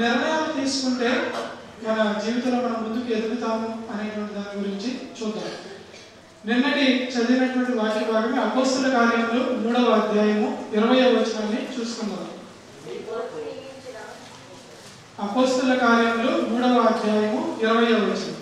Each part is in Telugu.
నిర్ణయాలు తీసుకుంటే మన జీవితంలో మనం ముందుకు ఎదుగుతాము అనేటువంటి దాని గురించి చూద్దాం నిన్నటి చదివినటువంటి వాక్య భాగమే అపోస్తుల కార్యములు మూడవ అధ్యాయము ఇరవై వచనాన్ని చూసుకుందాం అపోస్తుల కార్యములు మూడవ అధ్యాయము ఇరవై వచనం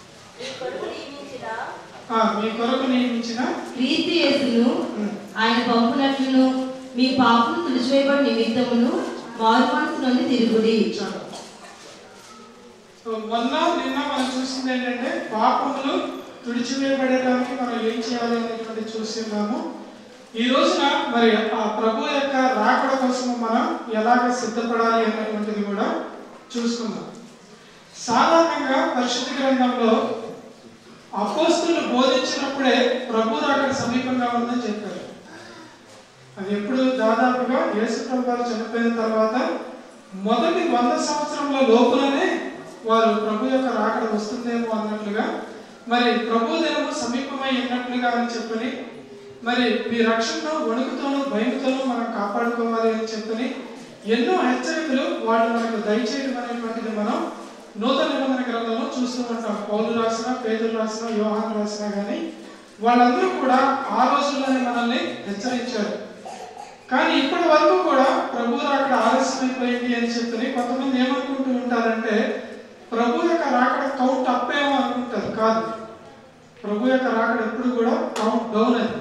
ఆ, మీ కొరకు నియమించిన క్రీస్తు యేసును ఉమ్, ఆయన పంపునట్లును మీ పాపను తుడిచివేయబడి నిమిత్తమును మారు మనసు నుండి తిరుగుడి చాలు. సో మొన్న నిన్న మనం చూసింది ఏంటంటే పాపములు తుడిచివేయబడేదానికి మనం ఏం చేయాలి అనేటువంటి చూస్తున్నాము ఈ రోజున మరి ఆ ప్రభు యొక్క రాకడ కోసం మనం ఎలాగ సిద్ధపడాలి అనేటువంటిది కూడా చూసుకుందాం సాధారణంగా పరిశుద్ధ గ్రంథంలో అపోస్తులు బోధించినప్పుడే ప్రభు రాకడ సమీపంగా ఉందని చెప్పారు అది ఎప్పుడు దాదాపుగా యేసు ప్రభు వారు చనిపోయిన తర్వాత మొదటి వంద సంవత్సరంల లోపులనే వారు ప్రభు యొక్క రాకడ వస్తుందేమో అన్నట్లుగా మరి ప్రభు దినము సమీపమై ఉన్నట్లుగా అని చెప్పని మరి మీ రక్షణను వణుకుతోనూ భయముతోనూ మనం కాపాడుకోవాలి అని చెప్పని ఎన్నో హెచ్చరికలు వాళ్ళు మనకు దయచేయడం అనేటువంటిది మనం నూతన నిబంధన గ్రంథంలో చూస్తూ ఉంటాం పౌలు రాసిన పేదలు రాసిన యోహాన్ రాసిన కానీ వాళ్ళందరూ కూడా ఆ రోజుల్లోనే మనల్ని హెచ్చరించారు కానీ ఇప్పటి వరకు కూడా ప్రభు రాకడ ఆలస్యమైపోయింది అని చెప్పి కొంతమంది ఏమనుకుంటూ ఉంటారంటే ప్రభు యొక్క రాకడ కౌంట్ అప్ ఏమో అనుకుంటారు కాదు ప్రభు యొక్క రాకడ ఎప్పుడు కూడా కౌంట్ డౌన్ అది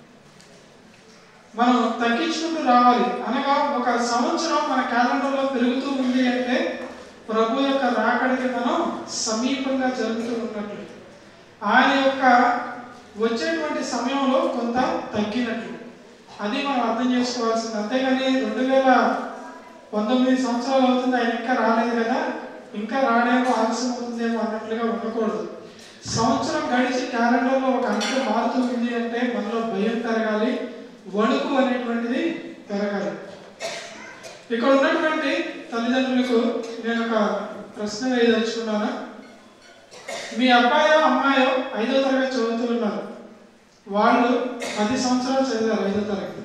మనం తగ్గించుకుంటూ రావాలి అనగా ఒక సంవత్సరం మన క్యాలెండర్లో పెరుగుతూ ఉంది అంటే ప్రభు యొక్క రాకడికి మనం సమీపంగా జరుగుతూ ఉన్నట్లు ఆయన యొక్క వచ్చేటువంటి సమయంలో కొంత తగ్గినట్లు అది మనం అర్థం చేసుకోవాల్సింది అంతేగాని రెండు వేల పంతొమ్మిది సంవత్సరాలు అవుతుంది ఆయన ఇంకా రాలేదు కదా ఇంకా రాడేమో ఆలస్యం అవుతుందేమో అన్నట్లుగా ఉండకూడదు సంవత్సరం గడిచి క్యాలెండర్లో ఒక అంకె మారుతూ ఉంది అంటే మనలో భయం పెరగాలి వణుకు అనేటువంటిది పెరగాలి ఇక్కడ ఉన్నటువంటి తల్లిదండ్రులకు నేను ఒక ప్రశ్న వేయదలుచుకున్నాను మీ అబ్బాయో అమ్మాయో ఐదో తరగతి చదువుతున్నారు వాళ్ళు పది సంవత్సరాలు చదివారు ఐదో తరగతి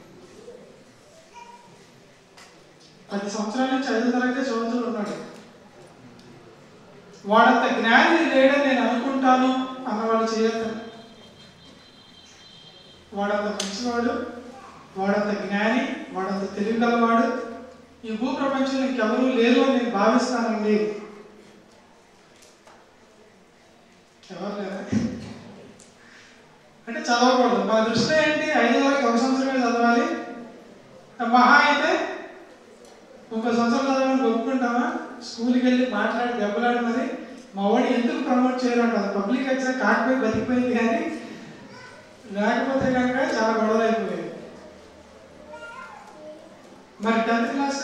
పది సంవత్సరాల నుంచి ఐదో తరగతి చదువుతూ ఉన్నాడు వాడంత జ్ఞాని లేడని నేను అనుకుంటాను అన్నవాళ్ళు చేయొద్దు వాడంత మంచివాడు వాడంత జ్ఞాని వాడంత తెలివిగలవాడు ఈ భూ ప్రపంచంలో ఇంకెవరూ లేరు అని నేను భావిస్తానండి ఎవరు లేరా అంటే చదవకూడదు మా దృష్టిలో ఏంటి ఐదు వరకు ఒక సంవత్సరమే చదవాలి మహా అయితే ముప్పై సంవత్సరాలు చదవాలని ఒప్పుకుంటామా స్కూల్కి వెళ్ళి మాట్లాడి దెబ్బలాడి మరి మా వాడిని ఎందుకు ప్రమోట్ చేయాలంట అది పబ్లిక్ ఎగ్జామ్ కాకపోయి బతికిపోయింది కానీ లేకపోతే కనుక చాలా గొడవలు అయిపోయాయి మరి tenth class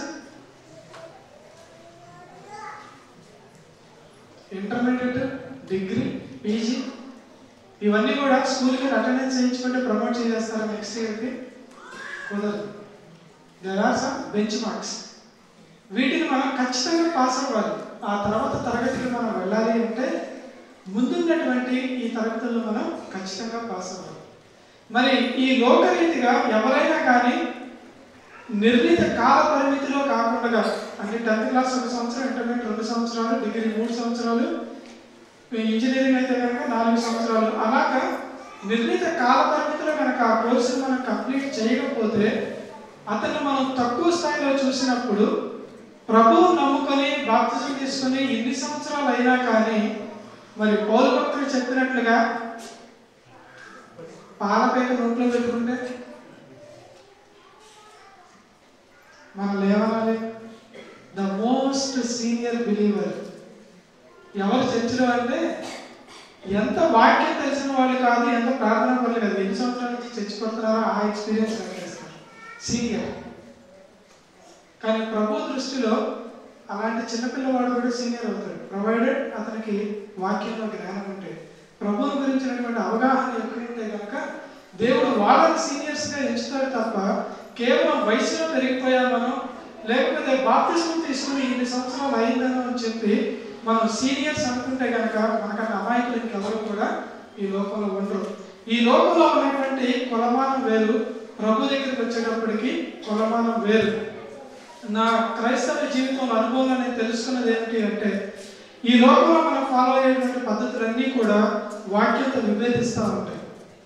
intermediate degree PG ఇవన్నీ కూడా స్కూల్కి అటెండెన్స్ చేయించుకుంటే ప్రమోట్ చేసేస్తారా నెక్స్ట్ ఇయర్కి కుదరదు there are some benchmarks వీటిని మనం ఖచ్చితంగా పాస్ అవ్వాలి ఆ తర్వాత తరగతికి మనం వెళ్ళాలి అంటే ముందున్నటువంటి ఈ తరగతుల్లో మనం ఖచ్చితంగా పాస్ అవ్వాలి మరి ఈ లోకరీతిగా ఎవరైనా కానీ నిర్ణీత కాల పరిమితిలో కాకుండా అంటే టెన్త్ క్లాస్ ఒక సంవత్సరం ఇంటర్మీడియట్ రెండు సంవత్సరాలు డిగ్రీ మూడు సంవత్సరాలు ఇంజనీరింగ్ అయితే కనుక నాలుగు సంవత్సరాలు అలాగా నిర్ణీత కాల పరిమితిలో కనుక ఆ కోర్సును మనం కంప్లీట్ చేయకపోతే అతను మనం తక్కువ స్థాయిలో చూసినప్పుడు ప్రభువు నమ్ముకొని బాప్తిజం తీసుకొని ఎన్ని సంవత్సరాలు అయినా కానీ మరి పౌరు భక్తులు చెప్పినట్లుగా పాలపేక నోట్లో పెట్టుకుంటే మనం లేవనాలి ద మోస్ట్ సీనియర్ బిలీవర్ ఎవరు చర్చిలో అంటే ఎంత వాక్యం తెలిసిన వాళ్ళు కాదు ఎంత ప్రార్థన పనులు కాదు ఎన్ని సంవత్సరాల నుంచి చర్చి పడుతున్నారో ఆ ఎక్స్పీరియన్స్ కలిగేస్తారు సీనియర్ కానీ ప్రభు దృష్టిలో అలాంటి చిన్నపిల్లవాడు కూడా సీనియర్ అవుతాడు ప్రొవైడెడ్ అతనికి వాక్యంలో జ్ఞానం ఉంటే ప్రభువు గురించినటువంటి అవగాహన ఎక్కువ ఉంటే కనుక దేవుడు వాళ్ళని సీనియర్స్ గా ఎంచుతాడు తప్ప కేవలం వయసులో పెరిగిపోయామనో లేకపోతే బాప్తిజం తీసుకుని ఇన్ని సంవత్సరాలు అయిందనో అని చెప్పి మనం సీనియర్స్ అనుకుంటే కనుక మనకన్నా అమాయకులు ఇంకెవరు కూడా ఈ లోకంలో ఉండరు ఈ లోకంలో ఉన్నటువంటి కొలమానం వేరు ప్రభు దగ్గరికి వచ్చేటప్పటికి కొలమానం వేరు నా క్రైస్తవ జీవితంలో అనుభవంలో నేను తెలుసుకున్నది ఏంటి అంటే ఈ లోకంలో మనం ఫాలో అయ్యేటువంటి పద్ధతులన్నీ కూడా వాక్యంతో విభేదిస్తూ ఉంటాయి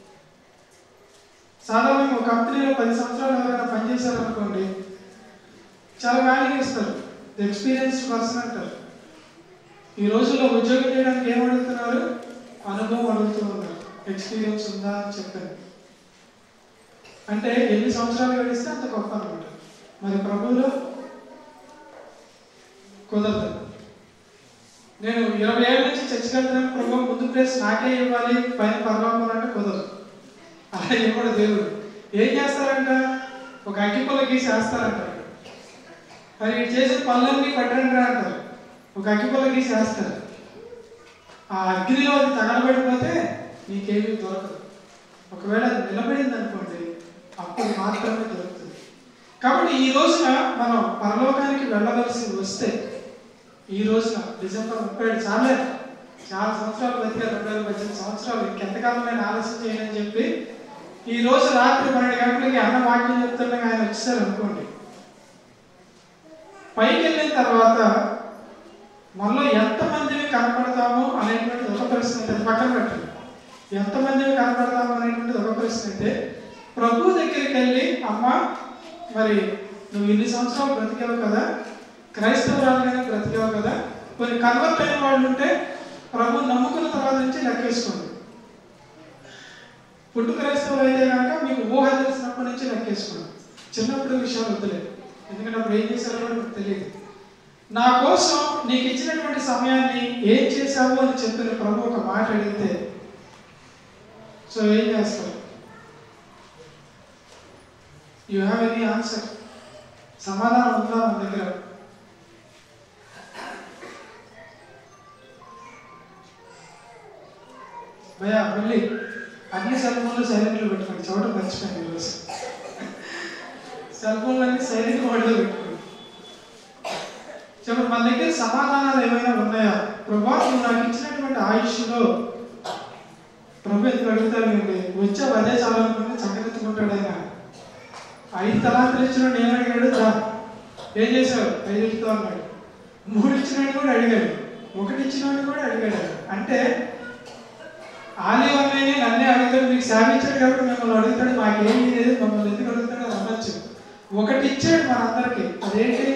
సాధారణంగా ఒక కంపెనీలో పది సంవత్సరాలు ఎవరైనా పనిచేశారనుకోండి చాలా వాల్యూ ఇస్తారు ఎక్స్పీరియన్స్ పర్సన్ అంటారు ఈ రోజుల్లో ఉద్యోగం చేయడానికి ఏం అడుగుతున్నారు అనుభవం అడుగుతూ ఉన్నారు ఎక్స్పీరియన్స్ ఉందా అని చెప్పాను అంటే ఎన్ని సంవత్సరాలు గడిస్తే అంత గొప్ప అనమాట మరి ప్రభువులో కుదరదు నేను ఇరవై ఏళ్ళ నుంచి చర్చకి వెళ్తున్నాను ప్రభు ముందు ప్లేస్ నాకే ఇవ్వాలి పైన పరలోకం అంటే కుదరదు అలా ఇవ్వడు దేవుడు ఏం చేస్తారంట ఒక అగ్గిపుల్ల గీసి వేస్తారంట మరి ఇటు చేసే పనులన్నీ పట్టండి రా అంటారు ఒక అగ్గిపుల్ల గీసి వేస్తారు ఆ అగ్నిలో అది తగలబడిపోతే నీకేమీ దొరకదు ఒకవేళ అది నిలబడింది అనుకోండి అప్పుడు మాత్రమే దొరుకుతుంది కాబట్టి ఈ రోజున మనం పరలోకానికి వెళ్ళవలసి వస్తే ఈ రోజున డిసెంబర్ ముప్పై ఏడు చాలే చాలా సంవత్సరాలు బతికారు రెండు వేల పద్దెనిమిది సంవత్సరాలు ఇంకెంతకాలం నేను ఆలస్యం చేయనని చెప్పి ఈ రోజు రాత్రి పన్నెండు గంటలకి అన్న వాక్యం చెప్తుండగా ఆయన వచ్చేసారు అనుకోండి పైకి వెళ్ళిన తర్వాత మనలో ఎంతమందిని కనపడతాము అనేటువంటిది ఒక ప్రశ్న అయితే అది పక్కన పెట్టండి ఎంతమందిని కనపడతాము అనేటువంటిది ఒక ప్రశ్న అయితే ప్రభు దగ్గరికి వెళ్ళి అమ్మ మరి నువ్వు ఇన్ని సంవత్సరాలు బ్రతికావు కదా క్రైస్తవురాలుగానే బ్రతికావు కదా కొన్ని కన్వర్ట్ అయిన వాళ్ళు ఉంటే ప్రభు నమ్ముకున్న తర్వాత నుంచి లెక్కేసుకోండి పుట్టు క్రైస్తవులు అయితే కనుక మీకు ఊహ తెలిసినప్పటి నుంచి లెక్కేసుకోండి చిన్నప్పుడు విషయాలు వద్దులేదు ఎందుకంటే అప్పుడు ఏం చేశారో కూడా మీకు తెలియదు నా కోసం నీకు ఇచ్చినటువంటి సమయాన్ని ఏం చేశావు అని చెప్పిన ప్రభు ఒక మాట అడిగితే సో ఏం చేస్తారు యు హ్యావ్ ఎనీ ఆన్సర్ సమాధానం ఉందా మన దగ్గర భయా మళ్ళీ అన్ని సెల్ ఫోన్లు సైలెంట్లో పెట్టుకోండి చోట మర్చిపోయింది ఈరోజు సెల్ ఫోన్లు అన్ని సైలెంట్ మోడ్లో పెట్టుకోండి చెప్పండి మన దగ్గర సమాధానాలు ఏమైనా ఉన్నాయా ప్రభా నువ్వు నాకు ఇచ్చినటువంటి ఆయుష్లో ప్రభు ఎందుకు అడుగుతాడు ఏంటి వచ్చే అదే చాలనుకుంటే చక్కదిద్దుకుంటాడు ఆయన ఐదు తలాంతలు ఇచ్చిన నేను అడిగాడు దా ఏం చేశావు ఐదుతో అన్నాడు మూడు ఇచ్చినాడు కూడా అడిగాడు ఒకటి ఇచ్చినాడు కూడా అడిగాడు అంటే ఆలి అన్నయ్యని నన్నే అడుగుతాడు మీకు శాపించాడు కాబట్టి మిమ్మల్ని అడుగుతాడు మాకేమీ లేదు మమ్మల్ని ఎందుకు అడుగుతాడు అని అనొచ్చు ఒకటి ఇచ్చాడు మనందరికి అదేంటి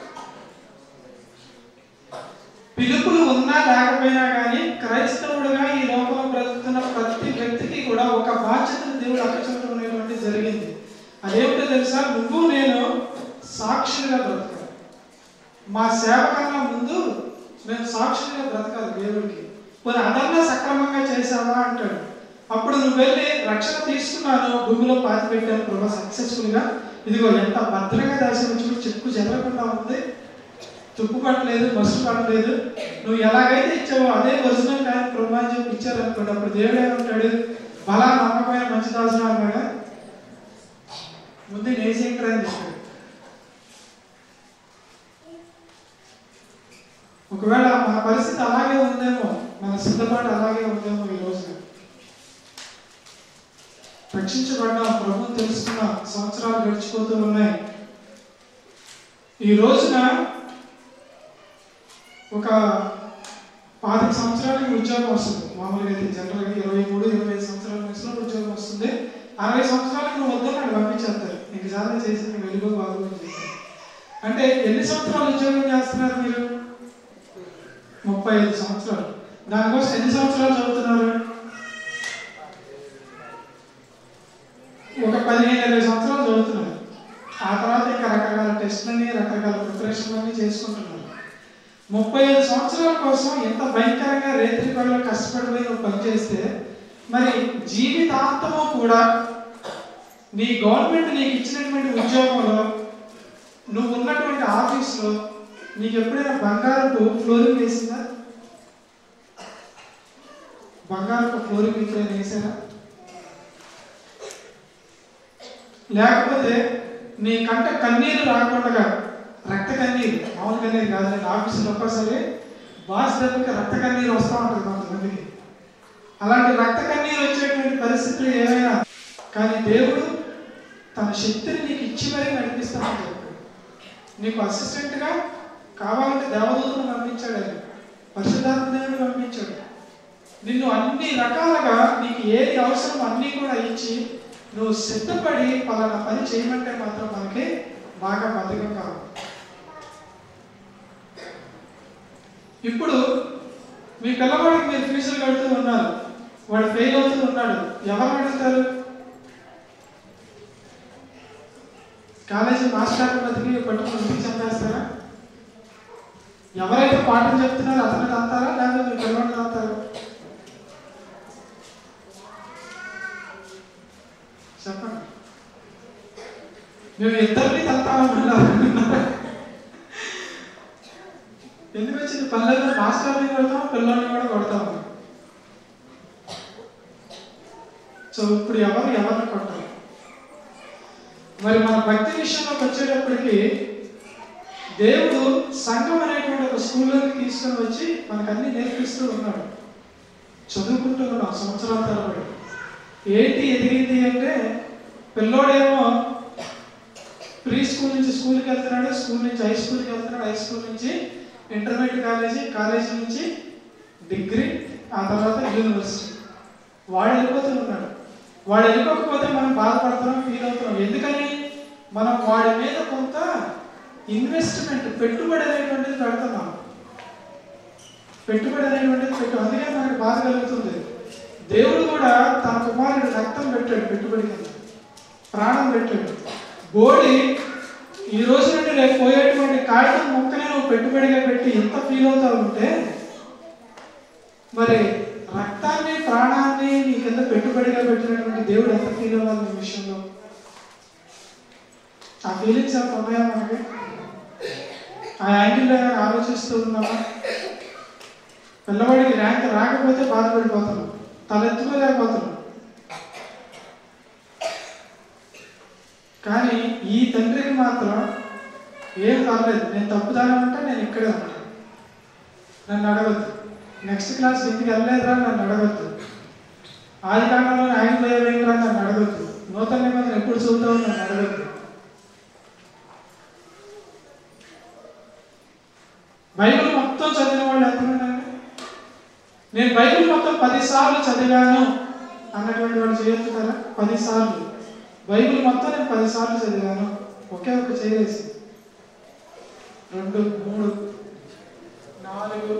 పిలుపులు ఉన్నా లేకపోయినా కానీ క్రైస్తవుడుగా ఈ లోకంలో బ్రతుకుతున్న ప్రతి వ్యక్తికి కూడా ఒక బాధ్యతను దేవుడు అప్పచెప్పడం అనేటువంటి జరిగింది అదేమిటో తెలుసా నువ్వు నేను సాక్షులుగా బ్రతకాలి మా సేవ కన్నా ముందు మేము సాక్షులుగా బ్రతకాలి దేవుడికి మరి అదన్నా సక్రమంగా చేసావా అంటాడు అప్పుడు నువ్వు వెళ్ళి రక్షణ తీసుకున్నాను భూమిలో పాతి పెట్టాను ప్రభా సక్సెస్ఫుల్ గా ఇదిగో ఎంత భద్రంగా దాచి చూడు చెక్కు చెదరకుండా ఉంది తుప్పు పట్టలేదు మస్తు పట్టలేదు నువ్వు ఎలాగైతే ఇచ్చావో అదే ఒరిజినల్ టైం ప్రభా అని చెప్పి ఇచ్చారు అనుకోండి అప్పుడు దేవుడు ఏమంటాడు బలా నమ్మకమైన మంచి దాసుడు అన్నాగా ముందు నేసేంటర్ అని చెప్పాడు ఒకవేళ మన పరిస్థితి అలాగే ఉందేమో మన సిద్ధపాటు అలాగే ఉందేమో ఈ రోజున రక్షించబడ్డాం ప్రభు తెలుసుకున్న సంవత్సరాలు గడిచిపోతూ ఉన్నాయి ఈ రోజున ఒక పాతిక సంవత్సరాలకి ఉద్యోగం వస్తుంది మామూలుగా అయితే జనరల్గా ఇరవై మూడు ఇరవై ఐదు సంవత్సరాల వయసులో ఉద్యోగం వస్తుంది అరవై సంవత్సరాలకు నువ్వు వద్దన్నాడు పంపించేస్తారు నీకు సాధన చేసి నువ్వు వెలుగు బాగు చేశారు అంటే ఎన్ని సంవత్సరాలు ఉద్యోగం చేస్తున్నారు మీరు ముప్పై ఐదు సంవత్సరాలు దానికోసం ఎన్ని సంవత్సరాలు చదువుతున్నారు ఒక పదిహేను ఇరవై సంవత్సరాలు చదువుతున్నారు ఆ తర్వాత ఇంకా రకరకాల టెస్ట్లని రకరకాల ప్రిపరేషన్లన్నీ చేసుకుంటున్నారు ముప్పై ఐదు సంవత్సరాల కోసం ఎంత భయంకరంగా రేత్రి పనులు కష్టపడిపోయి నువ్వు పనిచేస్తే మరి జీవితాంతము కూడా నీ గవర్నమెంట్ నీకు ఇచ్చినటువంటి ఉద్యోగంలో నువ్వు ఉన్నటువంటి ఆఫీస్లో నీకు ఎప్పుడైనా బంగారపు ఫ్లోరింగ్ వేసిందా బంగారపు ఫ్లోరింగ్ ఎప్పుడైనా వేసారా లేకపోతే నీ కంట కన్నీరు రాకుండా రక్త కన్నీరు మామూలు కన్నీరు కాదు నేను ఆఫీసులో ఒక్కసారి బాస్ దగ్గరికి రక్త కన్నీరు వస్తూ ఉంటుంది కొంతమందికి అలాంటి రక్త కన్నీరు వచ్చేటువంటి పరిస్థితులు ఏమైనా కానీ దేవుడు తన శక్తిని నీకు ఇచ్చి మరీ నడిపిస్తానని చెప్పాడు నీకు అసిస్టెంట్గా కావాలంటే దేవదూతను పంపించాడు ఆయన పరిశుద్ధాత్మ దేవుడు పంపించాడు నిన్ను అన్ని రకాలుగా నీకు ఏది అవసరం అన్నీ కూడా ఇచ్చి నువ్వు సిద్ధపడి పలానా పని చేయమంటే మాత్రం మనకి బాగా బద్ధకం కావాలి ఇప్పుడు మీ పిల్లవాడికి మీరు ఫీజులు కడుతూ ఉన్నారు వాడు ఫెయిల్ అవుతూ ఉన్నాడు ఎవరు అడుగుతారు కాలేజీ మాస్టర్ బతికి పట్టుకుని ఇంటికి చంపేస్తారా ఎవరైతే పాఠం చెప్తున్నారో అతనికి అంతారా లేకపోతే మీ పిల్లవాడిని అంతారా చెప్పండి మేము ఇద్దరిని తంతామన్నారు ఎందుకు వచ్చింది పల్లెల్లో మాస్టర్ని కొడతాం పిల్లల్ని కూడా కొడతాము సో ఇప్పుడు ఎవరు ఎవరిని కొట్టాలి మరి మన భక్తి విషయంలోకి వచ్చేటప్పటికి దేవుడు సంఘం అనేటువంటి ఒక స్కూల్లోకి తీసుకొని వచ్చి మనకు అన్ని నేర్పిస్తూ ఉన్నాడు చదువుకుంటూ ఉన్నాం సంవత్సరాల తరబడి ఏంటి ఎదిగింది అంటే పిల్లోడేమో ప్రీ స్కూల్ నుంచి స్కూల్కి వెళ్తున్నాడు స్కూల్ నుంచి హై స్కూల్కి వెళ్తున్నాడు హై స్కూల్ నుంచి ఇంటర్మీడియట్ కాలేజీ కాలేజీ నుంచి డిగ్రీ ఆ తర్వాత యూనివర్సిటీ వాడు వెళ్ళిపోతూ ఉన్నాడు వాడు వెళ్ళిపోకపోతే మనం బాధపడుతున్నాం ఫీల్ అవుతున్నాం ఎందుకని మనం వాడి మీద కొంత ఇన్వెస్ట్మెంట్ పెట్టుబడి అనేటువంటిది పెడుతున్నాం పెట్టుబడి అనేటువంటిది పెట్టు అందుకే మనకి బాధ కలుగుతుంది దేవుడు కూడా తన కుమారుడు రక్తం పెట్టాడు పెట్టుబడి కింద ప్రాణం పెట్టాడు బోడి ఈ రోజు నుండి రేపు పోయేటువంటి కాగితం మొక్కనే నువ్వు పెట్టుబడిగా పెట్టి ఎంత ఫీల్ అవుతావు ఉంటే మరి రక్తాన్ని ప్రాణాన్ని నీ కింద పెట్టుబడిగా పెట్టినటువంటి దేవుడు ఎంత ఫీల్ అవ్వాలి ఈ విషయంలో ఆ ఫీలింగ్స్ ఎంత ఉన్నాయా మనకి ఆ యాంగిల్లో ఆలోచిస్తూ ఉన్నామా పిల్లవాడికి ర్యాంక్ రాకపోతే బాధపడిపోతున్నాం తలెత్తుకోలేకపోతున్నాం కానీ ఈ తండ్రికి మాత్రం ఏం పర్లేదు నేను తప్పుదానం అంటే నేను ఇక్కడే ఉంటాను నన్ను అడగద్దు నెక్స్ట్ క్లాస్ ఎందుకు వెళ్ళలేదురా నన్ను అడగద్దు ఆది కాలంలో ఆగిపోయేవేంట్రా నన్ను అడగద్దు నూతన నిబంధన ఎప్పుడు చదువుతావు నన్ను అడగద్దు బైబిల్ మొత్తం చదివిన వాళ్ళు ఎంతమంది అండి నేను బైబిల్ మొత్తం పది సార్లు చదివాను అన్నటువంటి వాళ్ళు చేయొచ్చుతారా పది సార్లు బైబిల్ మొత్తం నేను పది సార్లు చదివాను ఒకే ఒక చేయలేసి రెండు మూడు నాలుగు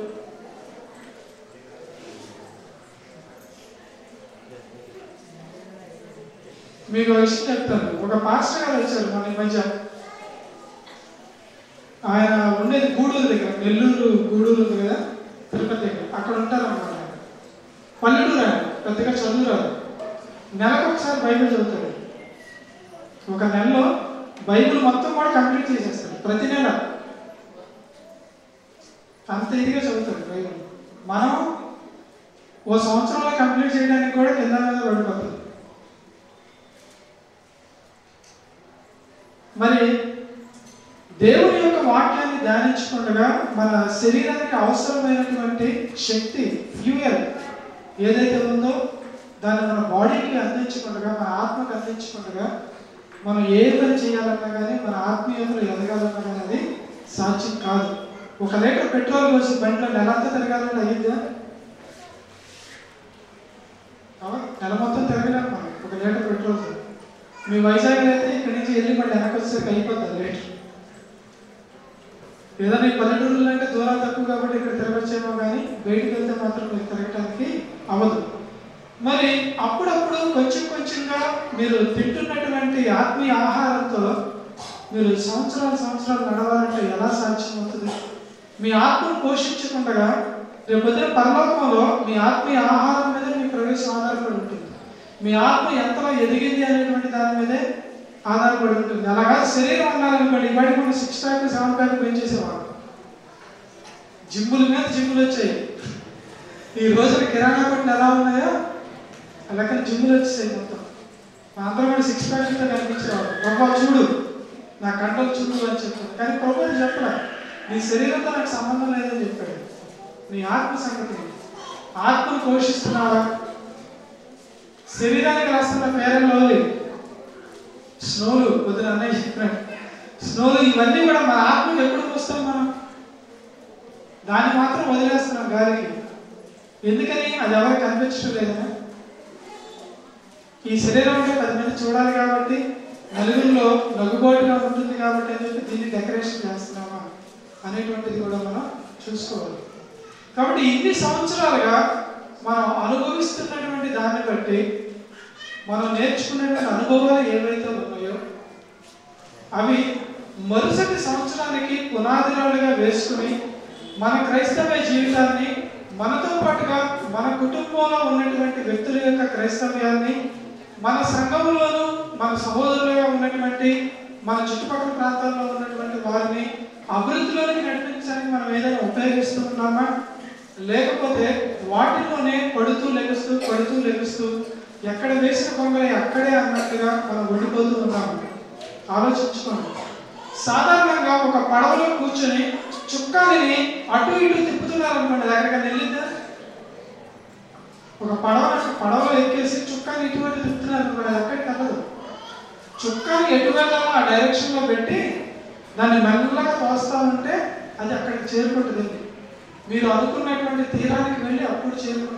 మీకు ఒక విషయం చెప్తాను ఒక పాస్టర్ గారు వచ్చారు మన ఈ మధ్య ఆయన ఉండేది గూడూరు దగ్గర నెల్లూరు గూడూరు ఉంది కదా తిరుపతి దగ్గర అక్కడ ఉంటారు అన్నమాట పల్లెటూరు ఆయన పెద్దగా చదువు రాదు నెలకు ఒకసారి బైబిల్ చదువుతాడు ఒక నెలలో బైబిల్ మొత్తం కూడా కంప్లీట్ చేసేస్తాడు ప్రతి నెల అంత ఇదిగా చదువుతాడు బైబిల్ మనం ఓ సంవత్సరంలో కంప్లీట్ చేయడానికి కూడా కింద మీద పడిపోతుంది మరి దేవుని యొక్క వాక్యాన్ని ధ్యానించకుండా మన శరీరానికి అవసరమైనటువంటి శక్తి ఫ్యూయల్ ఏదైతే ఉందో దాన్ని మన బాడీకి అందించకుండా మన ఆత్మకు అందించకుండా మనం ఏ పని చేయాలన్నా కానీ మన ఆత్మీయతలు ఎదగాలన్నా కానీ అది సాధ్యం కాదు ఒక లీటర్ పెట్రోల్ పోసి బండిలో నెలంతా తిరగాలంటే అయ్యిద్దా అవునా? నెల మొత్తం తిరగలేము మనం ఒక లీటర్ పెట్రోల్ మీ వైజాగ్ అయితే ఇక్కడి నుంచి వెళ్ళి మళ్ళీ వెనక్కి వచ్చేసరికి అయిపోతుంది లీటర్ ఏదైనా ఈ పల్లెటూరులో అంటే దూరం తక్కువ కాబట్టి ఇక్కడ తిరగచ్చేమో కానీ బయటికి వెళ్తే మాత్రం మీరు తిరగటానికి అవ్వదు మరి అప్పుడప్పుడు కొంచెం కొంచెంగా మీరు తింటున్నటువంటి ఆత్మీయ ఆహారంతో మీరు సంవత్సరాలు సంవత్సరాలు నడవాలంటే ఎలా సాధ్యమవుతుంది మీ ఆత్మను పోషించకుండా రేపొద్దున పరలోకంలో మీ ఆత్మీయ ఆహారం మీద మీ ప్రవేశం ఆధారపడి ఉంటుంది మీ ఆత్మ ఎంతలో ఎదిగింది అనేటువంటి దాని మీదే ఆధారపడి ఉంటుంది అలాగా శరీరం అన్నారనుకోండి ఇవాడి మనం సిక్స్ ప్యాక్ సెవెన్ ప్యాక్ పెంచేసేవాడు జిమ్ముల మీద జిమ్ములు వచ్చాయి ఈ రోజున కిరాణా కొట్లు ఎలా ఉన్నాయో అలాగే జిమ్ములు వచ్చేసాయి మొత్తం మా అందరం కూడా సిక్స్ ప్యాక్స్తో కనిపించేవాడు ప్రభా చూడు నా కంటలు చూడు అని చెప్పాడు కానీ ప్రభు చెప్పలే నీ శరీరంతో నాకు సంబంధం లేదని చెప్పాడు నీ ఆత్మ సంగతి ఏంటి? ఆత్మను పోషిస్తున్నావా శరీరానికి రాస్తున్న పేరెన్ లోలి స్నోలు పొద్దున అన్నయ్య చెప్పాడు స్నోలు ఇవన్నీ కూడా మన ఆత్మకి ఎప్పుడు పోస్తాం మనం దాన్ని మాత్రం వదిలేస్తున్నాం గాలికి ఎందుకని అది ఎవరికి కనిపించడం లేదనా ఈ శరీరం అంటే పది మంది చూడాలి కాబట్టి నలుగురిలో నలుగుబాటుగా ఉంటుంది కాబట్టి అని చెప్పి దీన్ని డెకరేషన్ చేస్తున్నామా అనేటువంటిది కూడా మనం చూసుకోవాలి కాబట్టి ఇన్ని సంవత్సరాలుగా మనం అనుభవిస్తున్నటువంటి దాన్ని బట్టి మనం నేర్చుకున్నటువంటి అనుభవాలు ఏవైతే ఉన్నాయో అవి మరుసటి సంవత్సరానికి పునాదిరాలుగా వేసుకుని మన క్రైస్తవ జీవితాన్ని మనతో పాటుగా మన కుటుంబంలో ఉన్నటువంటి వ్యక్తుల యొక్క క్రైస్తవ్యాన్ని మన సంఘంలోనూ మన సహోదరులుగా ఉన్నటువంటి మన చుట్టుపక్కల ప్రాంతాల్లో ఉన్నటువంటి వారిని అభివృద్ధిలోనికి నడిపించడానికి మనం ఏదైనా ఉపయోగిస్తూ ఉన్నామా లేకపోతే వాటిలోనే పడుతూ లెగుస్తూ పడుతూ లెగుస్తూ ఎక్కడ వేసిన కొంగలే అక్కడే అన్నట్టుగా మనం ఉండిపోతూ ఉన్నాము ఆలోచించుకోండి సాధారణంగా ఒక పడవలో కూర్చొని చుక్కాని అటు ఇటు తిప్పుతున్నారు అనుకోండి దగ్గరగా వెళ్ళిద్దా ఒక పడవ పడవలో ఎక్కేసి చుక్కాని ఇటువంటి తిప్పుతున్నారు అనుకోండి అది ఎక్కడికి వెళ్ళదు చుక్కాని ఎటు వెళ్ళాలో ఆ డైరెక్షన్ లో పెట్టి దాన్ని మెల్లగా తోస్తా ఉంటే అది అక్కడికి చేరుకుంటుంది మీరు అనుకున్నటువంటి తీరానికి వెళ్ళి అప్పుడు చేరుకుంటుంది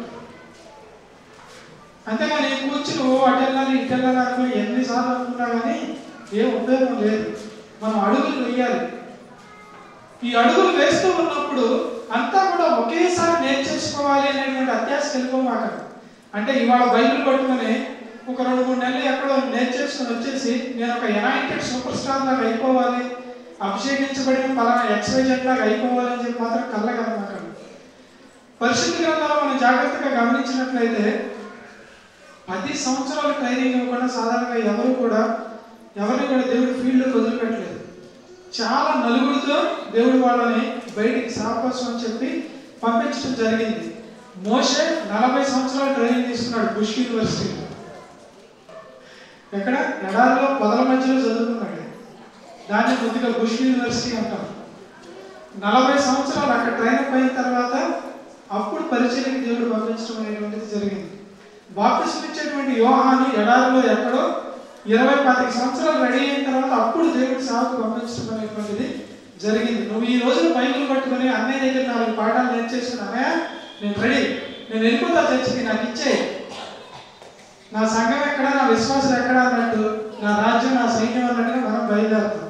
అంతేగాని కూర్చుని ఓ అటు వెళ్ళాలి ఇటు వెళ్ళాలి అనుకుని ఎన్నిసార్లు అనుకున్నా కానీ ఏం ఉపయోగం లేదు మనం అడుగులు వేయాలి ఈ అడుగులు వేస్తూ ఉన్నప్పుడు అంతా కూడా ఒకేసారి నేర్చేసుకోవాలి అనేటువంటి అత్యాశకి వెళ్ళిపోమాకండి అంటే ఇవాళ బైబిల్ పట్టుకొని ఒక రెండు మూడు నెలలు ఎక్కడో నేర్చేసుకుని వచ్చేసి నేను ఒక యునైటెడ్ సూపర్ స్టార్ లాగా అయిపోవాలి అభిషేకించబడిన పలానా ఎక్స్వైజెడ్ లాగా అయిపోవాలి అని చెప్పి మాత్రం కళ్ళగలమాకండి పరిశుద్ధ గ్రంథంలో మనం జాగ్రత్తగా గమనించినట్లయితే పది సంవత్సరాల ట్రైనింగ్ ఇవ్వకుండా సాధారణంగా ఎవరు కూడా ఎవరిని కూడా దేవుడు ఫీల్డ్లోకి వదిలిపెట్టలేదు చాలా నలుగురితో దేవుడు వాళ్ళని బయటికి సాపసం అని చెప్పి పంపించడం జరిగింది మోషే నలభై సంవత్సరాల ట్రైనింగ్ తీసుకున్నాడు బుష్ యూనివర్సిటీలో ఎక్కడ ఎడారిలో పొదల మధ్యలో చదువుకున్నాడు దాన్ని కొద్దిగా బుష్ యూనివర్సిటీ అంటారు నలభై సంవత్సరాలు అక్కడ ట్రైన్ అప్ అయిన తర్వాత అప్పుడు పరిచయకి దేవుడు పంపించడం అనేటువంటిది జరిగింది బాప్తిసం ఇచ్చేటువంటి యోహాను ఎడారిలో ఎక్కడో ఇరవై పాతిక సంవత్సరాలు రెడీ అయిన తర్వాత అప్పుడు దేవుడి సేవకు పంపించడం అనేటువంటిది జరిగింది నువ్వు ఈ రోజున బైబిల్ పట్టుకొని అన్నయ్య దగ్గర నాలుగు పాఠాలు నేర్చేసిన అన్నయ్య నేను రెడీ నేను వెళ్ళిపోతా చర్చికి నాకు ఇచ్చే నా సంఘం ఎక్కడ నా విశ్వాసం ఎక్కడ అన్నట్టు నా రాజ్యం నా సైన్యం అన్నట్టుగా మనం బయలుదేరుతాం